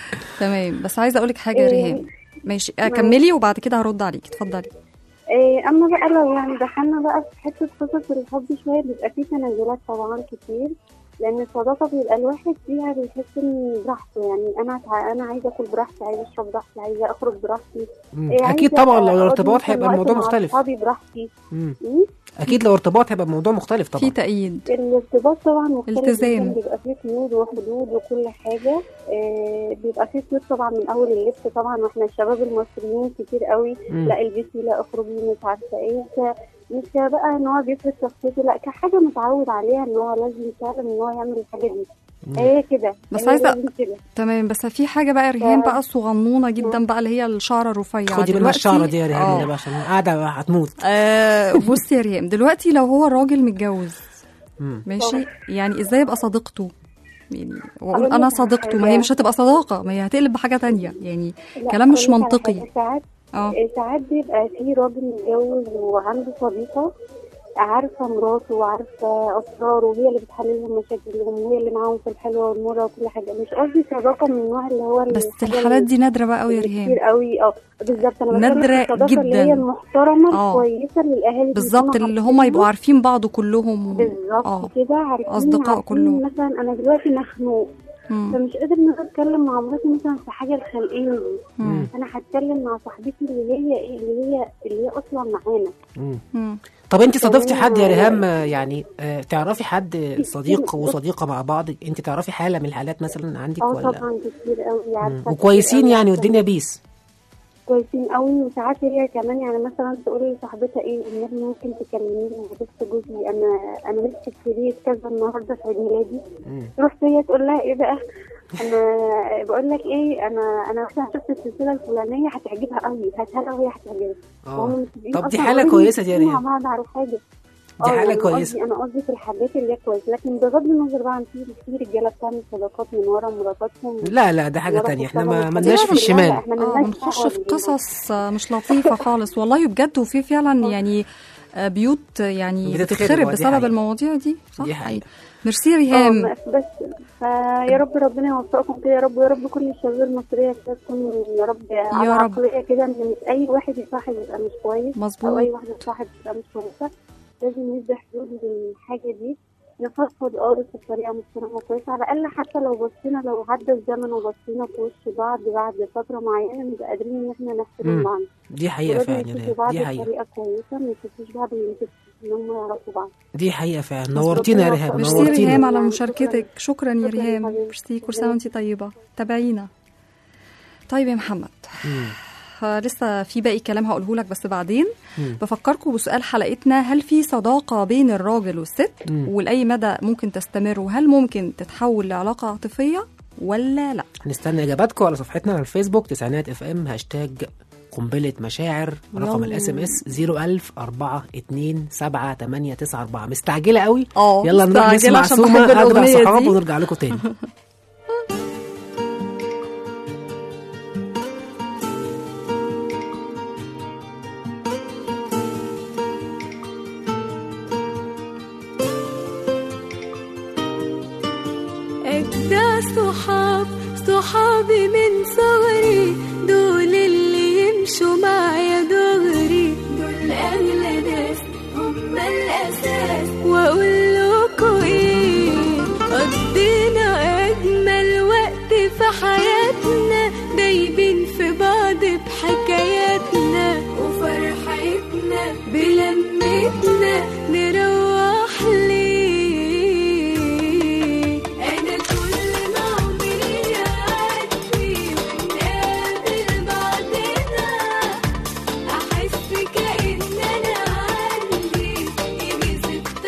تمام بس عايزه اقول لك حاجه يا إيه. ريهام ماشي كملي وبعد كده هرد عليك اتفضلي إيه اما بقى لو يعني دخلنا بقى في حته قصص الحب شويه بيبقى فيه تنازلات طبعا كتير لان الصداقه بيبقى الواحد فيها بيحس ان براحته يعني انا تع- انا عايزه اكل براحتي عايزه اشرب براحتي عايزه اخرج براحتي مم. إيه، اكيد عايزة طبعا لو أقعد الارتباط مثلاً هيبقى وقت الموضوع مع مختلف اصحابي براحتي مم. مم. اكيد لو ارتباط هيبقى الموضوع مختلف في طبعا تأييد الارتباط طبعا مختلف التزام. جدا بيبقى فيه قيود وحدود وكل حاجه آه بيبقى فيه قيود طبعا من اول اللبس طبعا واحنا الشباب المصريين كتير قوي مم. لا البسي لا اخرجي مش عارفه ايه ك- مش بقى ان هو بيفرض شخصيته لا كحاجه متعود عليها ان هو لازم فعلا ان هو يعمل الحاجه دي هي كده بس هي عايزة- لازم كده تمام بس في حاجه بقى يا ريهام بقى صغنونه جدا بقى اللي هي الشعره الرفيعه خدي منها دلوقتي- الشعره دي يا ريهام آه. ده بقى عشان قاعده هتموت آه بصي يا ريهام دلوقتي لو هو راجل متجوز مم. ماشي يعني ازاي ابقى صديقته يعني واقول أقول انا لك على صديقته ما هي حاجة. مش هتبقى صداقه ما هي هتقلب بحاجه تانية يعني لا، كلام مش أقول لك على منطقي. حاجة. ساعات اه ساعات بيبقى في راجل متجوز وعنده صديقة عارفة مراته وعارفة أسراره وهي اللي بتحل لهم مشاكلهم وهي اللي معاهم في الحلوة والمرة وكل حاجة مش قصدي صداقة من النوع اللي هو بس الحاجة الحالات دي نادره بقى قوي يا اللي ريهام كتير قوي اه بالظبط انا بتكلم نادرة في الصداقة اللي هي جداً. المحترمة آه. الكويسة للأهالي بالظبط بيكونوا اللي هم عارفينها. يبقوا عارفين بعض كلهم و... بالظبط اه كده عارفين أصدقاء عارفين كلهم. مثلا أنا دلوقتي مخنوق مم. فمش قادر ان انا اتكلم مع مراتي مثلا في حاجه الخانقاني دي مم. انا هتكلم مع صاحبتي اللي هي ايه اللي هي اللي هي اصلا معانا مم. مم. طب انت صادفتي تمام. حد يا ريهام آه، يعني آه، تعرفي حد صديق وصديقه مع بعض انت تعرفي حاله من الحالات مثلا عندك اه ولا طبعا كتير قوي مم. عارفه كتير وكويسين قوي يعني عارفة. والدنيا بيس كويسين قوي وساعات هي كمان يعني مثلا تقول لصاحبتها ايه النبي ممكن تكلميني يا بنت جوزي انا انا لسه ابتديت كذا النهارده في عيد ميلادي مم. رحت هي تقول لها ايه بقى انا بقول لك ايه انا انا مثلا شفت السلسله الفلانيه هتعجبها قوي هاتها لها وهي هتعجبها اه وهم متفقين طب دي أصلاً حالة already كويسة دي يا متفقين ريهام. مع بعض على حاجه دي آه، حاجه يعني كويسه قصدي انا قصدي في الحاجات اللي هي كويسه لكن بغض النظر بقى عن في في رجاله بتعمل صداقات من ورا مراتاتهم لا لا ده حاجه ورا تانية احنا خطابها ما وكده. ملناش في لا، لا، الشمال احنا اه ملناش بنخش دعوة في بيهم. قصص آه، مش لطيفه خالص والله بجد وفي فعلا يعني آه، بيوت يعني بتتخرب، بتتخرب آه، دي بسبب حقيقة. المواضيع دي صح دي حقيقة. ميرسي اه ريهام بس بس فيا رب ربنا يوفقكم كده يا رب يا رب كل الشباب المصريه كده تكون يا رب على يا رب. عقليه كده ان مش اي واحد يصاحب يبقى مش كويس مظبوط. او اي واحده تصاحب تبقى مش كويسه لازم ندي حدود للحاجه دي نفضفض اه بس بطريقه محترمه وكويسه على الاقل حتى لو بصينا لو عدى الزمن وبصينا في وش بعض بعد فتره معينه نبقى قادرين ان احنا مم. نحترم بعض دي حقيقه ولازم فعلا يا يشوفوا ريهام بعض دي حقيقه بطريقه كويسه ما يشوفوش بعض من ان هم يعرفوا بعض دي حقيقه فعلا نورتينا يا ريهام ميرسي ريهام نورتينا على شكراً. مشاركتك شكرا يا شكراً يا ريهام حبيبتي. ميرسي كل سنه وانت طيبه تابعينا طيب يا محمد مم. آه، لسه في باقي كلام هقوله لك بس بعدين مم. بفكركم بسؤال حلقتنا هل في صداقة بين الراجل والست مم. ولأي مدى ممكن تستمر وهل ممكن تتحول لعلاقة عاطفية ولا لا هنستنى اجاباتكم على صفحتنا على الفيسبوك تسعينات اف ام هاشتاج قنبلة مشاعر رقم يلا. الاس ام اس 01000 4 2 7 8 9 4 مستعجلة قوي اه يلا نروح مستعجلة نسمع عشان سوما بحب اجدع الأغنية صحاب دي. ونرجع لكم تاني أجدع صحاب صحابي من صغري دول اللي يمشوا معايا دغري دول أغلى ناس هم الأساس وأقول لكم إيه قضينا أجمل وقت في حياتنا دايبين في بعض بحكاياتنا وفرحتنا بلمتنا نروح ليه أنا كل ما عمري يعدي ونقابل بعضنا أحس كأن أنا عندي يجي ست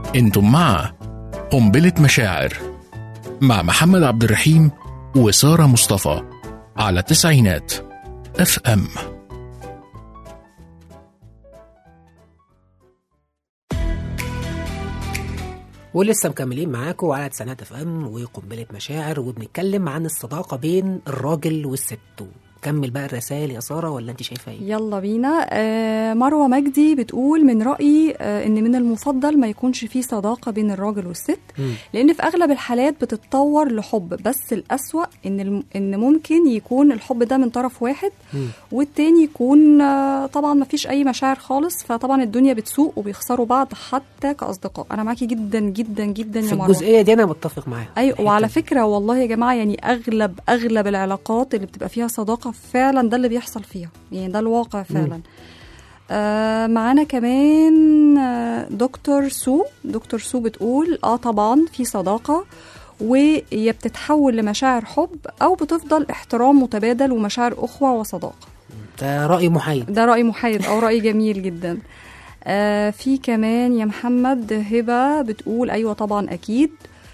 انتم مع قنبلة مشاعر مع محمد عبد الرحيم وسارة مصطفى على تسعينات اف ام ولسه مكملين معاكم على تسعينات اف ام وقنبله مشاعر وبنتكلم عن الصداقه بين الراجل والست كمل بقى الرسائل يا ساره ولا انت شايفه ايه؟ يلا بينا آه مروه مجدي بتقول من رايي آه ان من المفضل ما يكونش فيه صداقه بين الراجل والست مم. لان في اغلب الحالات بتتطور لحب بس الاسوا ان الم... ان ممكن يكون الحب ده من طرف واحد مم. والتاني يكون آه طبعا ما فيش اي مشاعر خالص فطبعا الدنيا بتسوق وبيخسروا بعض حتى كاصدقاء انا معاكي جدا جدا جدا في يا مروه الجزئيه دي انا متفق معاها ايوه الحتة وعلى دي. فكره والله يا جماعه يعني اغلب اغلب العلاقات اللي بتبقى فيها صداقه فعلا ده اللي بيحصل فيها يعني ده الواقع فعلا آه معانا كمان آه دكتور سو دكتور سو بتقول اه طبعا في صداقه وهي بتتحول لمشاعر حب او بتفضل احترام متبادل ومشاعر اخوه وصداقه ده راي محايد ده رأي محايد أو رأي جميل جدا آه في كمان يا محمد هبة بتقول أيوة طبعا أكيد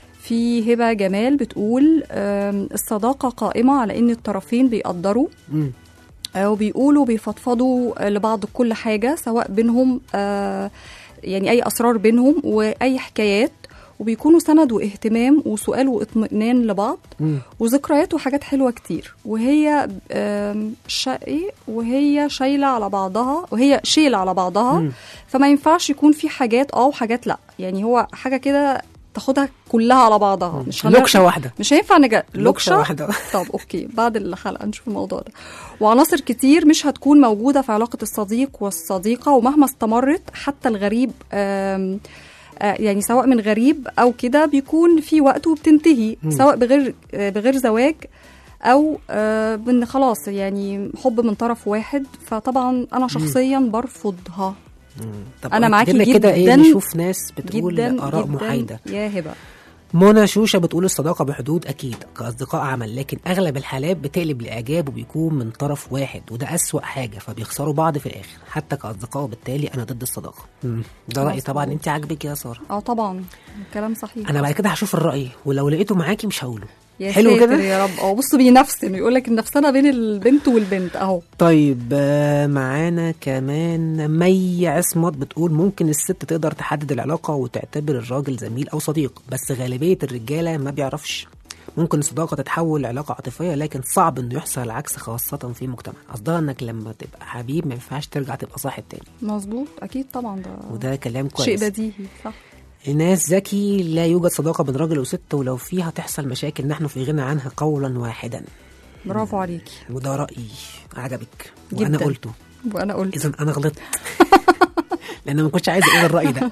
في هبة جمال بتقول آم، الصداقة قائمة على إن الطرفين بيقدروا مم. آه، وبيقولوا بيفضفضوا آه، لبعض كل حاجة سواء بينهم آه، يعني أي أسرار بينهم وأي حكايات وبيكونوا سند واهتمام وسؤال واطمئنان لبعض مم. وذكريات وحاجات حلوه كتير وهي آم، شقي وهي شايله على بعضها وهي شيله على بعضها مم. فما ينفعش يكون في حاجات اه وحاجات لا يعني هو حاجه كده تاخدها كلها على بعضها مش هنعرف- لوكشه واحده مش هينفع نجا لوكشه لوكشه واحده طب اوكي بعد الحلقه نشوف الموضوع ده وعناصر كتير مش هتكون موجوده في علاقه الصديق والصديقه ومهما استمرت حتى الغريب آم آه، يعني سواء من غريب او كده بيكون في وقت وبتنتهي مم. سواء بغير آه، بغير زواج او آه، بان خلاص يعني حب من طرف واحد فطبعا انا شخصيا برفضها مم. طب أنا معاكي كده كده ايه جداً- نشوف ناس بتقول جدا اراء جدا محايده يا هبه منى شوشه بتقول الصداقه بحدود اكيد كاصدقاء عمل لكن اغلب الحالات بتقلب لاعجاب وبيكون من طرف واحد وده اسوا حاجه فبيخسروا بعض في الاخر حتى كاصدقاء وبالتالي انا ضد الصداقه مم. ده رايي مظبوط. طبعا انت عاجبك يا ساره اه طبعا كلام صحيح انا بعد كده هشوف الراي ولو لقيته معاكي مش هقوله يا حلو ساتر كده؟ يا رب اه بص بينفسن يقول لك النفسنه بين البنت والبنت اهو طيب آه، معانا كمان مي عصمت بتقول ممكن الست تقدر تحدد العلاقة وتعتبر الراجل زميل أو صديق بس غالبية الرجالة ما بيعرفش ممكن الصداقة تتحول لعلاقة عاطفية لكن صعب انه يحصل العكس خاصة في مجتمع قصدها انك لما تبقى حبيب ما ينفعش ترجع تبقى صاحب تاني مظبوط اكيد طبعا ده وده كلام شيء كويس بديهي صح ناس ذكي لا يوجد صداقة بين راجل وست ولو فيها تحصل مشاكل نحن في غنى عنها قولا واحدا برافو عليكي وده رأيي عجبك وأنا جداً. قلته وانا قلت اذا انا غلطت لان ما كنتش عايز اقول الراي ده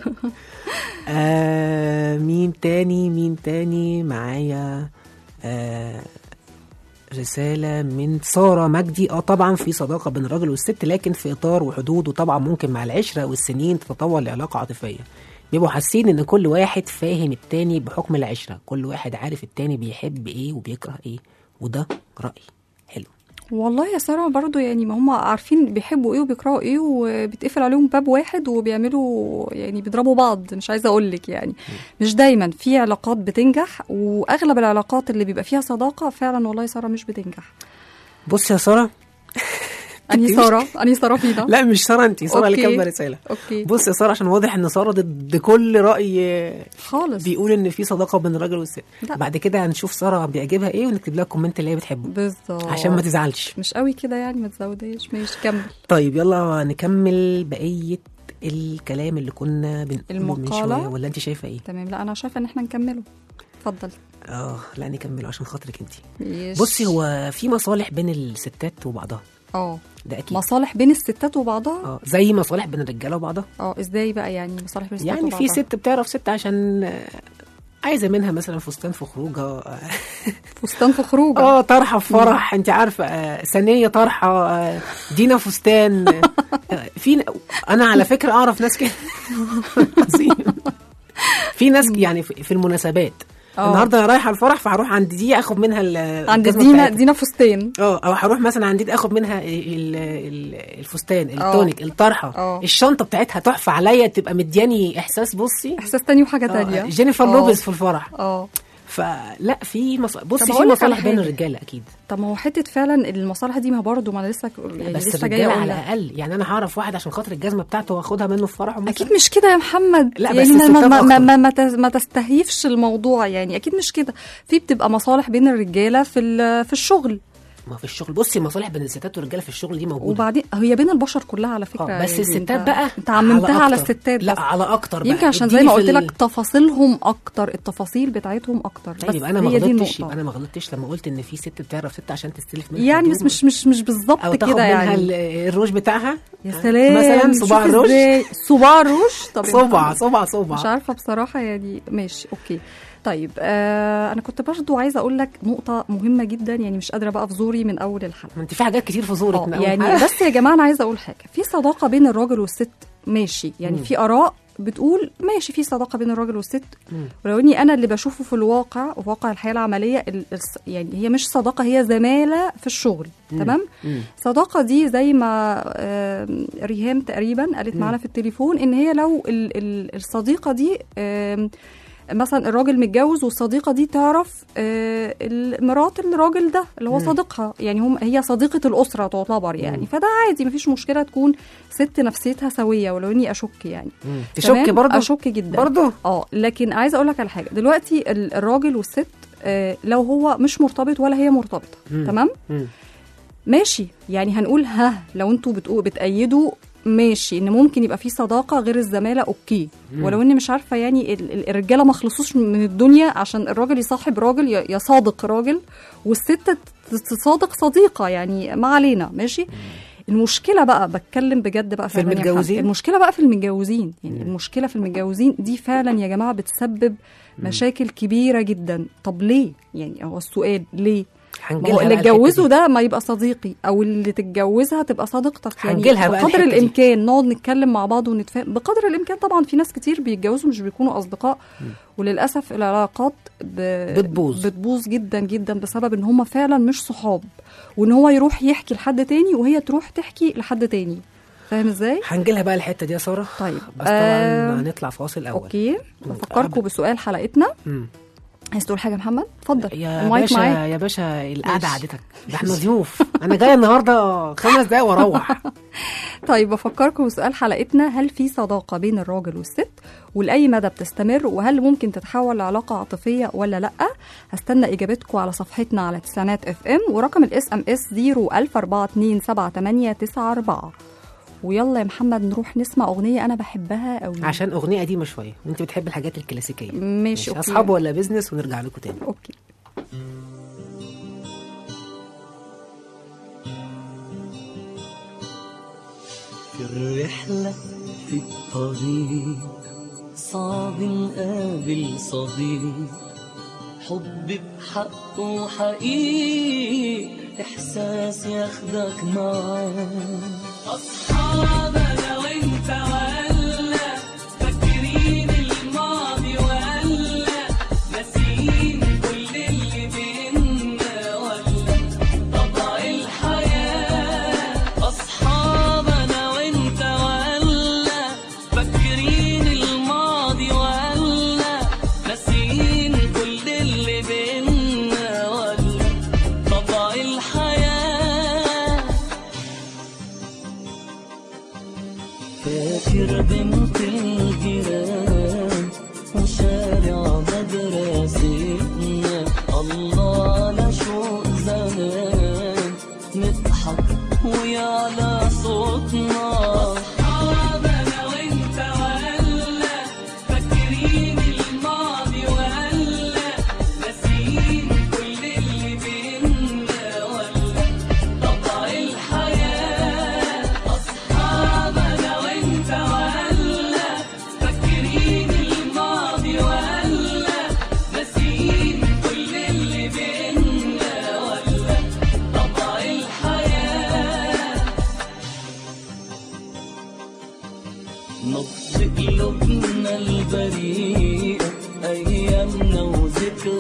آه مين تاني مين تاني معايا آه رسالة من سارة مجدي اه طبعا في صداقة بين الراجل والست لكن في اطار وحدود وطبعا ممكن مع العشرة والسنين تتطور لعلاقة عاطفية بيبقوا حاسين ان كل واحد فاهم التاني بحكم العشرة كل واحد عارف التاني بيحب ايه وبيكره ايه وده رأيي حلو والله يا ساره برضو يعني ما هم عارفين بيحبوا ايه وبيكرهوا ايه وبيتقفل عليهم باب واحد وبيعملوا يعني بيضربوا بعض مش عايزه اقول لك يعني مش دايما في علاقات بتنجح واغلب العلاقات اللي بيبقى فيها صداقه فعلا والله يا ساره مش بتنجح بص يا سارة انهي مش- ساره انهي ساره فينا لا مش سارة انت سارة اللي أوكي. كاتبة رسالة اوكي بص يا ساره عشان واضح ان ساره ضد كل راي خالص بيقول ان في صداقه بين الراجل والست لا. بعد كده هنشوف ساره بيعجبها ايه ونكتب لها الكومنت اللي هي بتحبه بالظبط عشان ما تزعلش مش قوي كده يعني ما تزوديش ماشي كمل طيب يلا نكمل بقيه الكلام اللي كنا بنقوله من المقالة. شويه ولا انت شايفه ايه تمام لا انا شايفه ان احنا نكمله اتفضل اه لا نكمله عشان خاطرك انت ماشي. بصي هو في مصالح بين الستات وبعضها اه ده اكيد مصالح بين الستات وبعضها اه زي مصالح بين الرجاله وبعضها اه ازاي بقى يعني مصالح بين الستات يعني في وبعضها؟ ست بتعرف ست عشان آه، عايزه منها مثلا فستان في خروجه آه، فستان في خروج اه طرحه في فرح انت عارفه آه، ثانيه طرحه آه، دينا فستان آه، في انا على فكره اعرف ناس كده عظيم. في ناس يعني في في المناسبات آه. النهارده انا رايحه الفرح فهروح عند دي اخد منها ال- عند الجزمة دينا بتاعتها. دينا فستان اه او هروح مثلا عند دي اخد منها ال- ال- الفستان آه. التونيك الطرحه آه. الشنطه بتاعتها تحفه عليا تبقى مدياني احساس بصي احساس تاني وحاجه آه، تانية جينيفر آه. لوبيز في الفرح اه فلا في مص... بصي طب في هقول لك مصالح على بين حاجة. الرجاله اكيد طب ما هو حته فعلا المصالح دي ما برضه ما انا لسه يعني بس لسه جايه الرجاله اقول على لك. الاقل يعني انا هعرف واحد عشان خاطر الجزمه بتاعته واخدها منه في فرحه مثلا اكيد مش كده يا محمد لا، يعني بس ما الستات ما, ما, أكتر. ما, ما, تس- ما تستهيفش الموضوع يعني اكيد مش كده في بتبقى مصالح بين الرجاله في ال- في الشغل ما في الشغل بصي مصالح بين الستات والرجاله في الشغل دي موجوده وبعدين هي بين البشر كلها على فكره آه، بس يعني الستات انت- بقى انت عممتها على أكتر. الستات لا بس. على اكتر بقى يمكن عشان زي اديني ما في قلت ال- لك تفاصيلهم اكتر التفاصيل بتاعتهم اكتر طيب بس يبقى انا ما هي دي غلطتش النقطة. يبقى انا ما غلطتش لما قلت ان في ست بتعرف ست عشان تستلف منها يعني هدوم. بس مش مش مش بالظبط او تاخد كده منها يعني ال- الروج بتاعها يا سلام مثلا شوف صباع الروج إزاي. صباع الروج طب يا صبع محمد. صبع صبع مش عارفه بصراحه يعني ماشي اوكي طيب آه انا كنت برضو عايزه اقول لك نقطه مهمه جدا يعني مش قادره بقى في زوري من اول الحلقه ما انت في حاجات كتير في زورك آه، من أول يعني حلقة. بس يا جماعه انا عايزه اقول حاجه في صداقه بين الراجل والست ماشي يعني مم. في اراء بتقول ماشي في صداقه بين الراجل والست مم. ولو اني انا اللي بشوفه في الواقع وفي واقع الحياه العمليه ال- الس- يعني هي مش صداقه هي زماله في الشغل تمام مم. صداقه دي زي ما آم، ريهام تقريبا قالت معانا في التليفون ان هي لو ال- ال- الصديقه دي آم، مثلا الراجل متجوز والصديقه دي تعرف آه، مرات الراجل ده اللي هو صديقها يعني هم هي صديقه الاسره تعتبر يعني فده عادي مفيش مشكله تكون ست نفسيتها سويه ولو اني اشك يعني مم. تمام؟ تشك برضه اشك جدا برضه اه لكن عايزه اقول لك على حاجه دلوقتي ال- الراجل والست آه، لو هو مش مرتبط ولا هي مرتبطه مم. تمام مم. ماشي يعني هنقول ها لو انتوا بتقول بتأيدوا ماشي ان ممكن يبقى في صداقه غير الزماله اوكي مم. ولو اني مش عارفه يعني ال- ال- الرجاله ما خلصوش من الدنيا عشان الراجل يصاحب راجل ي- يصادق راجل والست ت- تصادق صديقه يعني ما علينا ماشي المشكله بقى بتكلم بجد بقى في فعلاً يا محمد. المتجوزين؟ المشكله بقى في المتجوزين يعني المشكله في المتجوزين دي فعلا يا جماعه بتسبب مشاكل كبيره جدا طب ليه يعني هو السؤال ليه ما هنجيلها هو بقى اللي الحتة اتجوزه دي. ده ما يبقى صديقي او اللي تتجوزها تبقى صديقتك يعني هنجيلها بقى بقدر الحتة دي. الامكان نقعد نتكلم مع بعض ونتفاهم بقدر الامكان طبعا في ناس كتير بيتجوزوا مش بيكونوا اصدقاء وللاسف العلاقات ب... بتبوظ. بتبوظ جدا جدا بسبب ان هم فعلا مش صحاب وان هو يروح يحكي لحد تاني وهي تروح تحكي لحد تاني فاهم ازاي هنجيلها بقى الحته دي يا ساره طيب بس طبعا آه، هنطلع فاصل اول اوكي بفكركم بسؤال حلقتنا مم. عايز تقول حاجه يا محمد اتفضل يا المايك باشا معاك يا باشا القعده ماشي. قعدتك ده احنا ضيوف انا جايه النهارده خمس دقايق واروح طيب بفكركم بسؤال حلقتنا هل في صداقة بين الراجل والست ولأي مدى بتستمر وهل ممكن تتحول لعلاقة عاطفية ولا لأ هستنى إجابتكم على صفحتنا على تسعينات اف ام ورقم الاس ام اس 014278894 ويلا يا محمد نروح نسمع أغنية أنا بحبها أوي عشان اغنيه قديمه شويه وانت بتحب الحاجات الكلاسيكيه ماشي أوكي. اصحاب ولا بيزنس ونرجع لكم تاني أوكي في الرحلة في الطريق صعب نقابل صديق حب بحقه حقيقي إحساس ياخدك معاه أصحاب أنا وأنت ولا فاكرين الماضي ولا ناسيين كل اللي بينا ولا طبع الحياة أصحاب أنا وأنت ولا فاكرين الماضي ولا ناسيين كل اللي بينا ولا طبع الحياة فاكر بنت الجيران وشارع مدرستنا الله على شوق زمان نضحك ويعلى صوتنا أصحاب أنا وأنت ولا فاكرين الماضي ولا ناسيين كل اللي بينا ولا طبع الحياة أصحاب أنا وأنت ولا فاكرين الماضي ولا ناسيين كل اللي بينا ولا طبع الحياة نبض قلوبنا البريئة أيامنا وذكرياتنا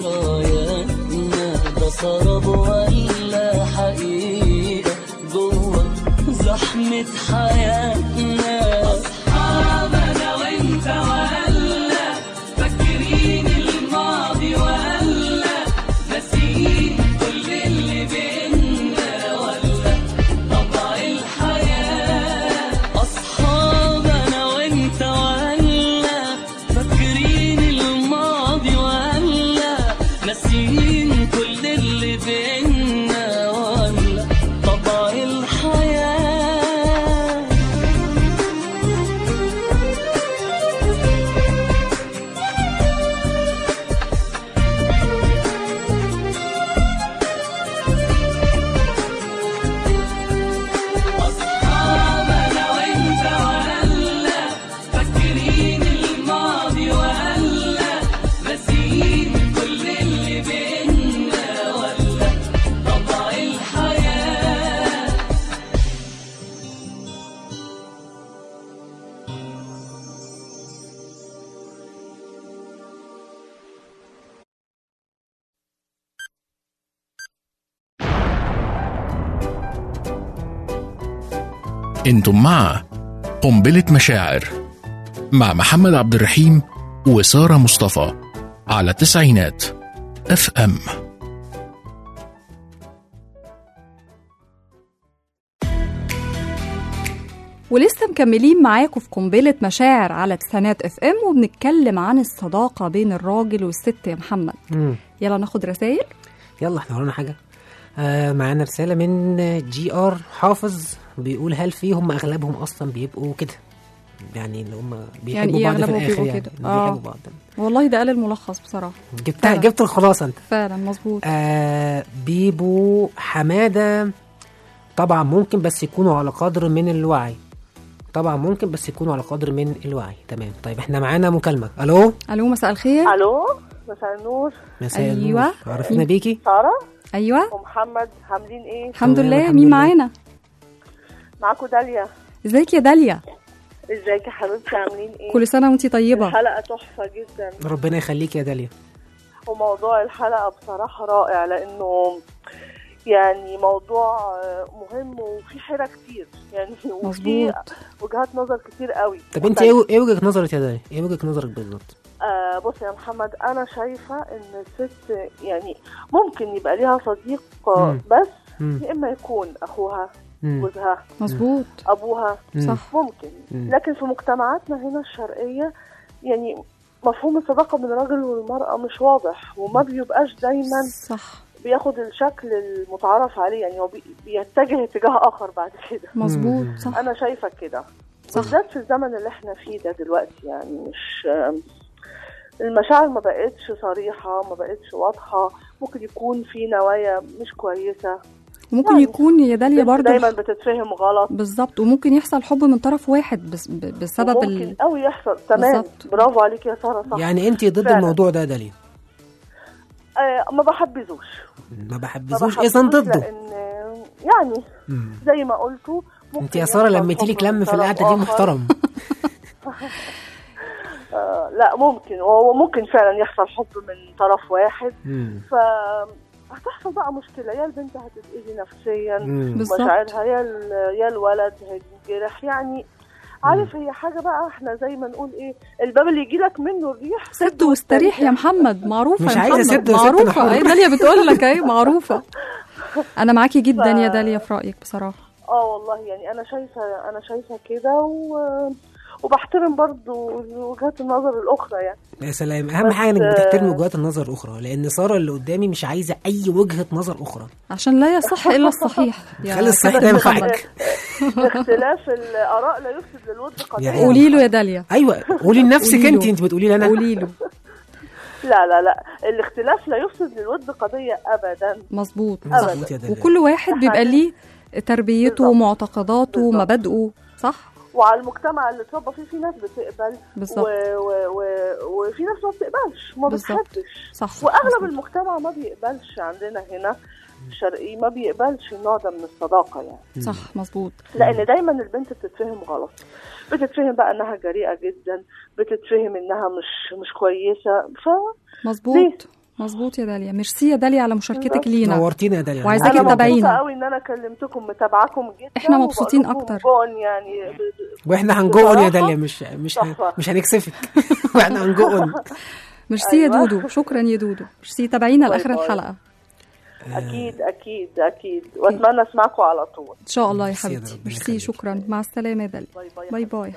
نجمة حياتنا أصحاب أنا وأنت وهلا فاكرين الماضي وهلا ناسيين كل اللي بينا ولا طبع الحياة أصحاب أنا وأنت وهلا فاكرين الماضي وهلا ناسيين كل اللي بينا ولا طبع الحياة أصحاب أنا وأنت وهلا فاكرين الماضي وهلا ناسيين كل اللي بينا ولا طبع الحياة انتم مع قنبلة مشاعر مع محمد عبد الرحيم وسارة مصطفى على تسعينات اف ام ولسه مكملين معاكم في قنبلة مشاعر على تسعينات اف ام وبنتكلم عن الصداقة بين الراجل والست يا محمد مم. يلا ناخد رسائل يلا احنا ورانا حاجه آه معانا رساله من جي ار حافظ بيقول هل في هم اغلبهم اصلا بيبقوا كده يعني اللي هم بيحبوا إيه بعض في أغلبهم الاخر بيبقوا يعني كده؟ بيحبوا آه. بعض والله ده قال الملخص بصراحة جبتها فعلا. جبت الخلاصه انت فعلا مظبوط آه بيبو حماده طبعا ممكن بس يكونوا على قدر من الوعي طبعا ممكن بس يكونوا على قدر من الوعي تمام طيب احنا معانا مكالمه الو الو مساء الخير الو مساء النور مساء أيوة. النور عرفنا بيكي ساره ايوه ومحمد عاملين ايه الحمد تمام، لله الحمد مين لله. معانا معاكم داليا ازيك يا داليا ازيك يا حبيبتي عاملين ايه كل سنة وانتي طيبة الحلقه تحفه جدا ربنا يخليك يا داليا وموضوع الحلقه بصراحه رائع لانه يعني موضوع آه، مهم وفي حيرة كتير يعني وفي مظبوط وجهات نظر كتير قوي طب انت ايه ايه وجهه نظرك يا داليا ايه وجهه نظرك بالظبط آه بص يا محمد انا شايفه ان الست يعني ممكن يبقى ليها صديق آه، مم. بس مم. يا اما يكون اخوها مم. جوزها مظبوط ابوها مم. صح ممكن مم. لكن في مجتمعاتنا هنا الشرقيه يعني مفهوم الصداقه بين الراجل والمراه مش واضح وما بيبقاش دايما صح بياخد الشكل المتعارف عليه يعني هو بي- بيتجه اتجاه اخر بعد كده مظبوط مم. صح انا شايفه كده صح بالذات في الزمن اللي احنا فيه ده دلوقتي يعني مش المشاعر ما بقتش صريحة ما بقتش واضحة ممكن يكون في نوايا مش كويسة وممكن يعني يكون يا داليا بنت برضه دايما بتتفهم غلط بالظبط وممكن يحصل حب من طرف واحد بس ب- بسبب ممكن ال... قوي يحصل تمام بالظبط. برافو عليك يا سارة صح يعني انت ضد فعلا. الموضوع ده يا داليا آه ما بحبذوش ما ما بحبذوش بحبذوش اذا ضده لان يعني مم. زي ما قلتوا ممكن انت يا ساره يحصل لميتي لك حب من لم في طرف القعده دي آخر. محترم آه لا ممكن وممكن فعلا يحصل حب من طرف واحد مم. ف هتحصل بقى مشكلة يا البنت هتتأذي نفسيا مم. بالظبط. مشاعرها يا ال- يا الولد هينجرح يعني عارف هي حاجة بقى احنا زي ما نقول ايه الباب اللي يجيلك منه الريح سد واستريح يا محمد معروفة مش يا عايزة محمد سد وست، أنا معروفة حر. ايه داليا بتقول لك ايه معروفة انا معاكي جدا ف- يا داليا في رأيك بصراحة اه والله يعني انا شايفة انا شايفة كده و... وبحترم برضو وجهات النظر الاخرى يعني يا سلام اهم بس- حاجه انك بتحترمي وجهات النظر الاخرى لان ساره اللي قدامي مش عايزه اي وجهه نظر اخرى عشان لا يصح الا الصحيح يا خلي الصحيح كابتن ده محمد. ينفعك اختلاف الاراء لا يفسد للود قضية يعني قولي له يا داليا ايوه قولي لنفسك قولي له. انت انت بتقولي لي انا قولي له لا لا لا الاختلاف لا يفسد للود قضية ابدا مظبوط مظبوط يا داليا وكل واحد بيبقى ليه تربيته بالظبط. ومعتقداته بالظبط. ومبادئه صح وعلى المجتمع اللي اتربى فيه في ناس بتقبل بالظبط. و... و... و... وفي ناس ما بتقبلش ما بالظبط. بتحبش صح صح واغلب مظبوط. المجتمع ما بيقبلش عندنا هنا الشرقي ما بيقبلش النوع ده من الصداقه يعني صح مظبوط لان دايما البنت بتتفهم غلط بتتفهم بقى انها جريئه جدا بتتفهم انها مش مش كويسه ف مظبوط مظبوط يا داليا ميرسي يا داليا على مشاركتك لينا نورتينا يا داليا وعايزاكي انا مبسوطه تتابعينا قوي ان انا كلمتكم متابعاكم جدا إحنا مبسوطين وبقول لكم أكتر. جون يعني ب- واحنا هنجون يا بصراحة داليا مش مش هن- تحفة. مش هنكسفك واحنا هنجون ميرسي يا أيوة. دودو شكرا يا دودو ميرسي تابعينا باي لاخر باي. الحلقه اكيد اكيد اكيد واتمنى اسمعكم على طول ان شاء الله يا ميرسي يا حبيبتي ربنا ميرسي يخليك. شكرا مع السلامه يا داليا باي باي باي باي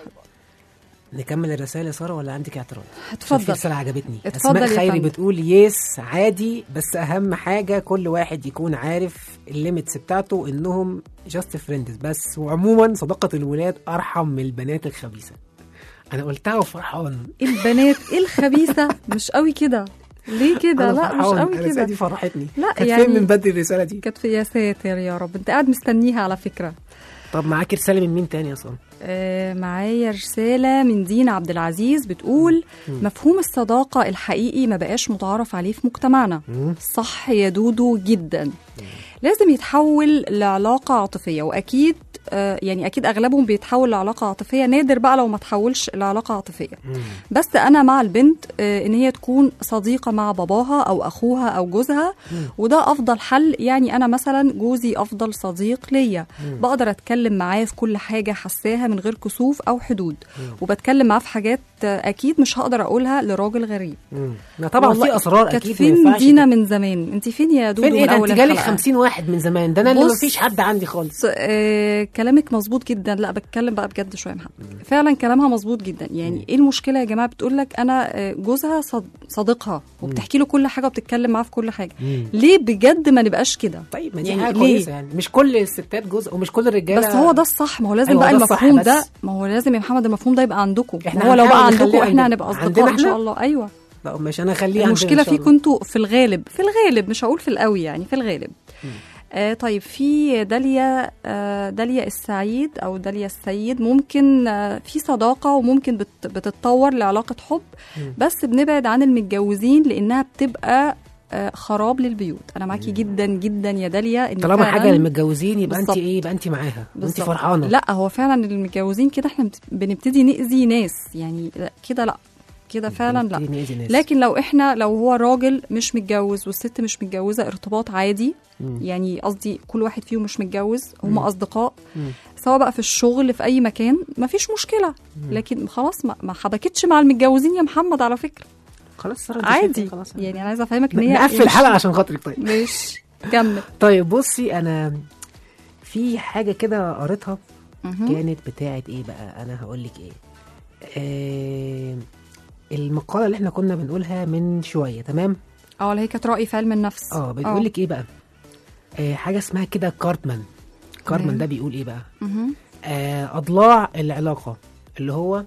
نكمل الرسائل يا ساره ولا عندك اعتراض؟ اتفضل. عشان في رساله عجبتني اتفضل اسماء يا خيري فندم. بتقول يس عادي بس اهم حاجه كل واحد يكون عارف الليميتس بتاعته انهم جاست فريندز بس وعموما صداقه الولاد ارحم من البنات الخبيثه انا قلتها وفرحان البنات الخبيثه مش قوي كده ليه كده أنا لا مش فرحان. قوي الرسالة دي كده فرحتني لا كانت يعني- فين من بدري الرساله دي كانت في يا ساتر يا رب انت قاعد مستنيها على فكره طب معاك رساله من مين تاني اصلا آه، معايا رسالة من دينا عبد العزيز بتقول مفهوم الصداقة الحقيقي ما بقاش متعارف عليه في مجتمعنا صح يا دودو جدا لازم يتحول لعلاقة عاطفية وأكيد آه، يعني أكيد أغلبهم بيتحول لعلاقة عاطفية نادر بقى لو ما تحولش لعلاقة عاطفية بس أنا مع البنت آه، إن هي تكون صديقة مع باباها أو أخوها أو جوزها وده أفضل حل يعني أنا مثلا جوزي أفضل صديق ليا بقدر أتكلم معاه في كل حاجة حساها من غير كسوف أو حدود وبتكلم معاه في حاجات آه، أكيد مش هقدر أقولها لراجل غريب لا طبعا والله في اسرار كانت اكيد ما فين ينفعش دينا كده. من زمان انت فين يا دودو فين ايه من ده اول انت جالك الحلقة؟ 50 واحد من زمان ده انا اللي بص. مفيش حد عندي خالص آه كلامك مظبوط جدا لا بتكلم بقى بجد شويه يا محمد فعلا كلامها مظبوط جدا يعني ايه المشكله يا جماعه بتقول لك انا آه، جوزها صد... صديقها وبتحكي له كل حاجه وبتتكلم معاه في كل حاجه ليه بجد ما نبقاش كده طيب ما دي يعني حاجه ليه؟ كويسه يعني مش كل الستات جزء ومش كل الرجاله بس هو ده الصح ما هو لازم أيوة، بقى هو ده الصح المفهوم بس. ده ما هو لازم يا محمد المفهوم ده يبقى عندكم إحنا ما هو لو بقى هنحاول عندكم نخليه احنا عندنا. هنبقى عندنا اصدقاء ان إحنا؟ شاء الله ايوه لا مش انا اخليه عندنا المشكله إن شاء فيكم الله. انتوا في الغالب في الغالب مش هقول في القوي يعني في الغالب آه طيب في داليا آه داليا السعيد او داليا السيد ممكن آه في صداقه وممكن بت بتتطور لعلاقه حب بس بنبعد عن المتجوزين لانها بتبقى آه خراب للبيوت انا معاكي جدا جدا يا داليا ان طالما فعلاً- حاجه للمتجوزين يبقى انت بالظبط. ايه يبقى انت معاها وانت بالظبط. فرحانه لا هو فعلا المتجوزين كده احنا بت- بنبتدي نأذي ناس يعني لا، كده لا كده فعلا لا بنبتدي نأذي ناس. لكن لو احنا لو هو راجل مش متجوز والست مش متجوزه ارتباط عادي مم. يعني قصدي كل واحد فيهم مش متجوز هم مم. اصدقاء مم. سواء بقى في الشغل في اي مكان مفيش مشكله لكن خلاص ما, ما حبكتش مع المتجوزين يا محمد على فكره خلاص ساره أنت عادي شايفة خلاص يعني انا عايزه افهمك ان هي نقفل مش- الحلقه عشان خاطرك طيب ماشي كمل طيب بصي انا في حاجه كده قريتها مهم. كانت بتاعت ايه بقى انا هقول لك ايه آه المقاله اللي احنا كنا بنقولها من شويه تمام اه اللي هي كانت راي في علم النفس اه بتقول لك ايه بقى آه حاجه اسمها كده كارتمان كارتمان ده بيقول ايه بقى مهم. آه اضلاع العلاقه اللي هو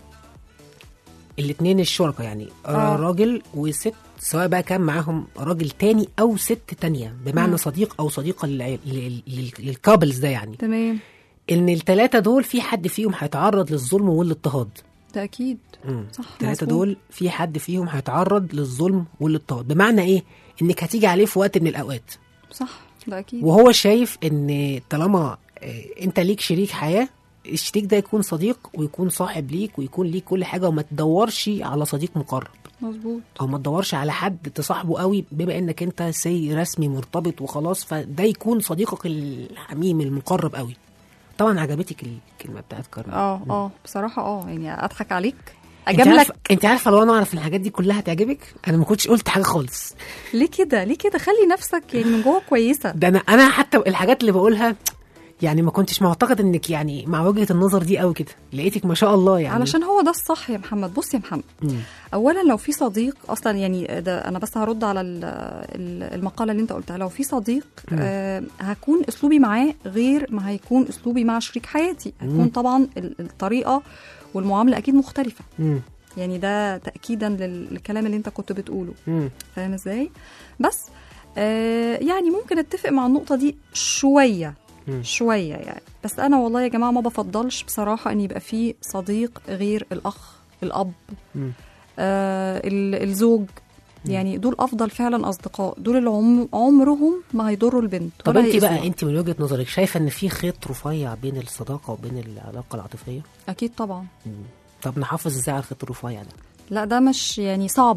الاتنين الشركاء يعني آه. آه. راجل وست سواء بقى كان معاهم راجل تاني او ست تانية بمعنى مم. صديق او صديقه للع- لل- لل- للكابلز ده يعني تمام ان التلاتة دول في حد فيهم هيتعرض للظلم والاضطهاد ده اكيد مم. صح التلاتة مظبوط. دول في حد فيهم هيتعرض للظلم والاضطهاد بمعنى ايه انك هتيجي عليه في وقت من الاوقات صح ده اكيد وهو شايف ان طالما آه، انت ليك شريك حياه الشريك ده يكون صديق ويكون صاحب ليك ويكون ليك كل حاجه وما تدورش على صديق مقرب مظبوط او ما تدورش على حد تصاحبه قوي بما انك انت سي رسمي مرتبط وخلاص فده يكون صديقك الحميم المقرب قوي طبعا عجبتك الكلمه بتاعت كارmen اه اه بصراحه اه يعني اضحك عليك انت اجاملك عارفه انت عارفه لو انا اعرف الحاجات دي كلها هتعجبك انا ما كنتش قلت حاجه خالص ليه كده ليه كده خلي نفسك يعني من جوه كويسه ده انا انا حتى الحاجات اللي بقولها يعني ما كنتش معتقد انك يعني مع وجهه النظر دي قوي كده لقيتك ما شاء الله يعني علشان هو ده الصح يا محمد بص يا محمد مم. اولا لو في صديق اصلا يعني ده انا بس هرد على ال- ال- المقاله اللي انت قلتها لو في صديق آه هكون اسلوبي معاه غير ما هيكون اسلوبي مع شريك حياتي هتكون طبعا ال- الطريقه والمعامله اكيد مختلفه مم. يعني ده تاكيدا لل- للكلام اللي انت كنت بتقوله مم. فاهم ازاي بس آه يعني ممكن اتفق مع النقطه دي شويه مم. شويه يعني بس انا والله يا جماعه ما بفضلش بصراحه ان يبقى في صديق غير الاخ الاب مم. آه ال- الزوج يعني دول افضل فعلا اصدقاء دول اللي عم عمرهم ما هيضروا البنت طب ولا انت هيأذوها. بقى انت من وجهه نظرك شايفه ان في خيط رفيع بين الصداقه وبين العلاقه العاطفيه اكيد طبعا طب نحافظ ازاي على الخيط الرفيع ده لا ده مش يعني صعب بقى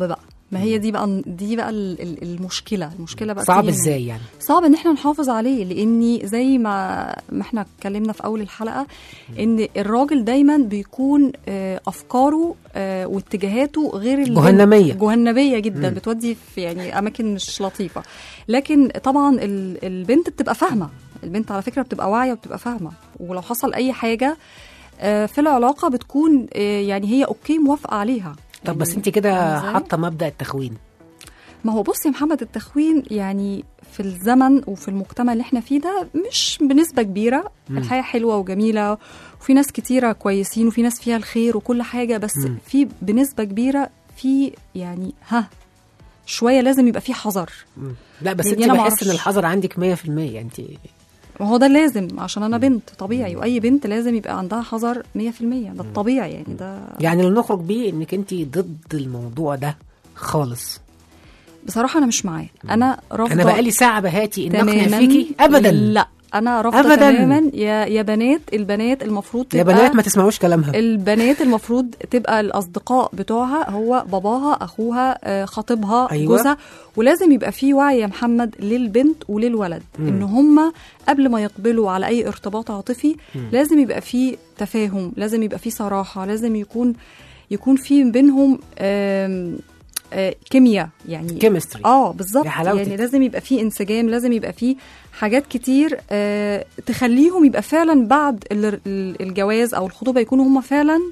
ما هي دي بقى دي بقى ال- ال- المشكله المشكله بقى صعب تيجي من- ازاي يعني صعب ان احنا نحافظ عليه لاني زي ما ما احنا اتكلمنا في اول الحلقه ان الراجل دايما بيكون آه، افكاره آه، واتجاهاته غير البنت. جهنمية. جهنميه جدا مم. بتودي في يعني اماكن مش لطيفه لكن طبعا ال- البنت بتبقى فاهمه البنت على فكره بتبقى واعيه وبتبقى فاهمه ولو حصل اي حاجه آه، في العلاقه بتكون آه، يعني هي اوكي موافقه عليها طب بس يعني انت كده فاهمة إزاي؟ حاطه مبدا التخوين ما هو بص يا محمد التخوين يعني في الزمن وفي المجتمع اللي احنا فيه ده مش بنسبة كبيرة مم. الحياة حلوة وجميلة وفي ناس كتيرة كويسين وفي ناس فيها الخير وكل حاجة بس مم. في بنسبة كبيرة في يعني ها شوية لازم يبقى في حذر مم. لا بس لأني انت أنا بحس معرفش. ان الحذر عندك 100% انت وهو ده لازم عشان أنا بنت طبيعي وأي بنت لازم يبقى عندها حذر 100% ده الطبيعي يعني ده يعني اللي نخرج بيه انك انت ضد الموضوع ده خالص بصراحة أنا مش معاه أنا رافضة انا بقالي ساعه بهاتي ان اقنع تماما فيكي ابدا لا انا رافضه أبداً. تماما يا يا بنات البنات المفروض تبقى يا بنات ما تسمعوش كلامها البنات المفروض تبقى الاصدقاء بتوعها هو باباها اخوها آه، خطيبها أيوة. جوزها ولازم يبقى في وعي يا محمد للبنت وللولد مم. ان هم قبل ما يقبلوا على اي ارتباط عاطفي مم. لازم يبقى في تفاهم لازم يبقى في صراحه لازم يكون يكون في بينهم آم، آه، كيمياء يعني Chemistry. اه بالظبط يا حلاوتك. يعني لازم يبقى في انسجام لازم يبقى في حاجات كتير آه تخليهم يبقى فعلا بعد ال- ال- الجواز او الخطوبه يكونوا هم فعلا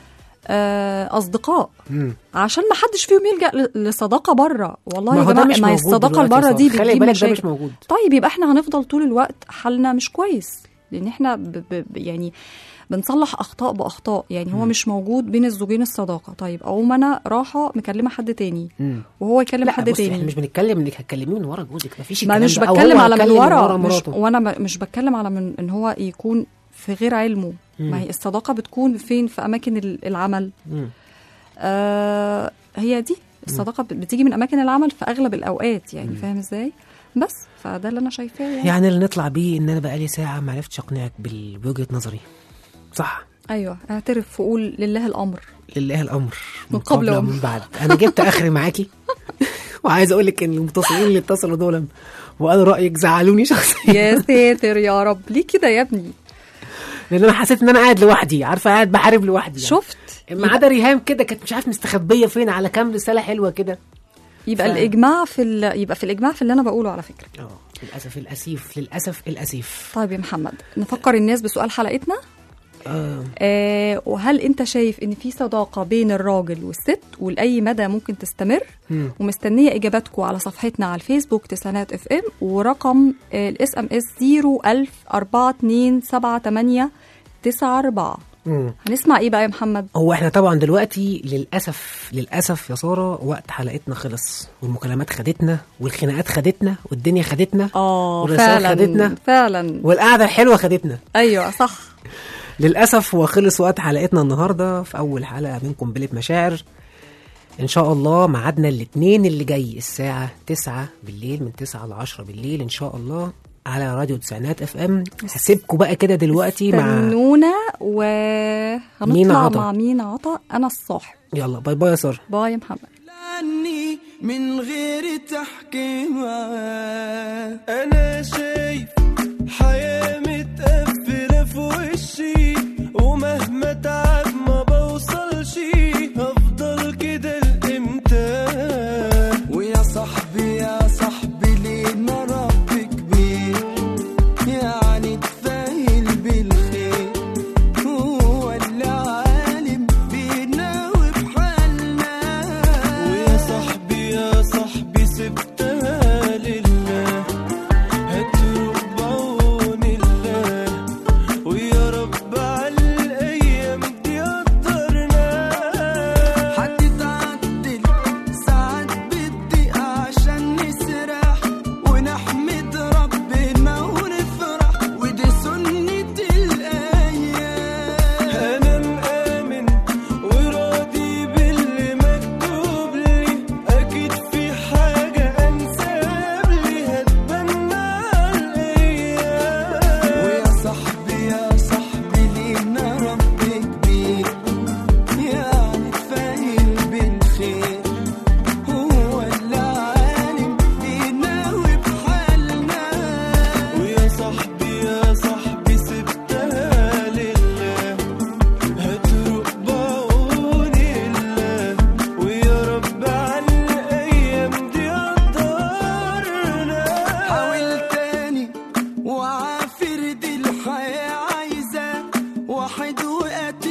آه اصدقاء مم. عشان ما حدش فيهم يلجا ل- لصداقه بره والله ما يا هو ده جماعه مش ما هي موجود الصداقه دلوقتي اللي بره يا دي صاحبي. خلي بتجيب بالك ده مش مشاكل موجود. طيب يبقى احنا هنفضل طول الوقت حالنا مش كويس لان احنا ب ب ب- يعني بنصلح اخطاء باخطاء يعني هو مش موجود بين الزوجين الصداقه طيب اقوم انا راحه مكلمه حد تاني مم. وهو يكلم لا حد بصي احنا تاني مش بنتكلم انك هتكلميه من ورا جوزك مفيش ما الكلام مش ده. أو هو بتكلم على من هيتكلم ورا مش مراته. وانا ب- مش بتكلم على من ان هو يكون في غير علمه مم. ما هي الصداقه بتكون فين في اماكن ال- العمل مم. آه هي دي الصداقه بت- بتيجي من اماكن العمل في اغلب الاوقات يعني فاهم ازاي بس فده اللي انا شايفاه يعني, يعني اللي نطلع بيه ان انا بقالي ساعه ما عرفتش اقنعك بال- بوجهه نظري صح ايوه اعترف وقول لله الامر لله الامر من قبل ومن ومن بعد انا جبت اخري معاكي وعايز اقول لك ان المتصلين اللي اتصلوا دول وقالوا رايك زعلوني شخصيا يا ساتر يا رب ليه كده يا ابني لان انا حسيت ان انا قاعد لوحدي عارفه قاعد بحارب لوحدي يعني. شفت ما عدا ريهام كده كانت مش عارف مستخبيه فين على كام رساله حلوه كده يبقى ف- الاجماع في ال... يبقى في الاجماع في اللي انا بقوله على فكره اه للاسف الاسيف للاسف الاسيف طيب يا محمد نفكر الناس بسؤال حلقتنا آه. آه وهل انت شايف ان في صداقه بين الراجل والست ولاي مدى ممكن تستمر مم. ومستنيه اجاباتكم على صفحتنا على الفيسبوك تسعينات اف ام ورقم الاس ام اس 010427894 مم. هنسمع ايه بقى يا محمد هو احنا طبعا دلوقتي للاسف للاسف يا ساره وقت حلقتنا خلص والمكالمات خدتنا والخناقات خدتنا والدنيا خدتنا اه والرسائل فعلا خدتنا فعلا والقعده الحلوه خدتنا ايوه صح للاسف هو خلص وقت حلقتنا النهارده في اول حلقه من قنبله مشاعر ان شاء الله ميعادنا الاثنين اللي جاي الساعه 9 بالليل من 9 ل 10 بالليل ان شاء الله على راديو تسعينات اف ام هسيبكم بقى كده دلوقتي مع استنونا مين وهنطلع عطا؟ مع مين عطا انا الصاحب يلا باي باي يا ساره باي يا محمد عني من غير تحكيم انا شايف حياة متقفلة في وشي ومهما تعب ما بوصلش هفضل كده لامتى ويا صاحبي يا صاحبي لينا رب كبير يعني تفايل بالخير هو اللي عالم بينا وبحالنا ويا صاحبي يا صاحبي سبتها لله هتروح بعون الله واحد وقتل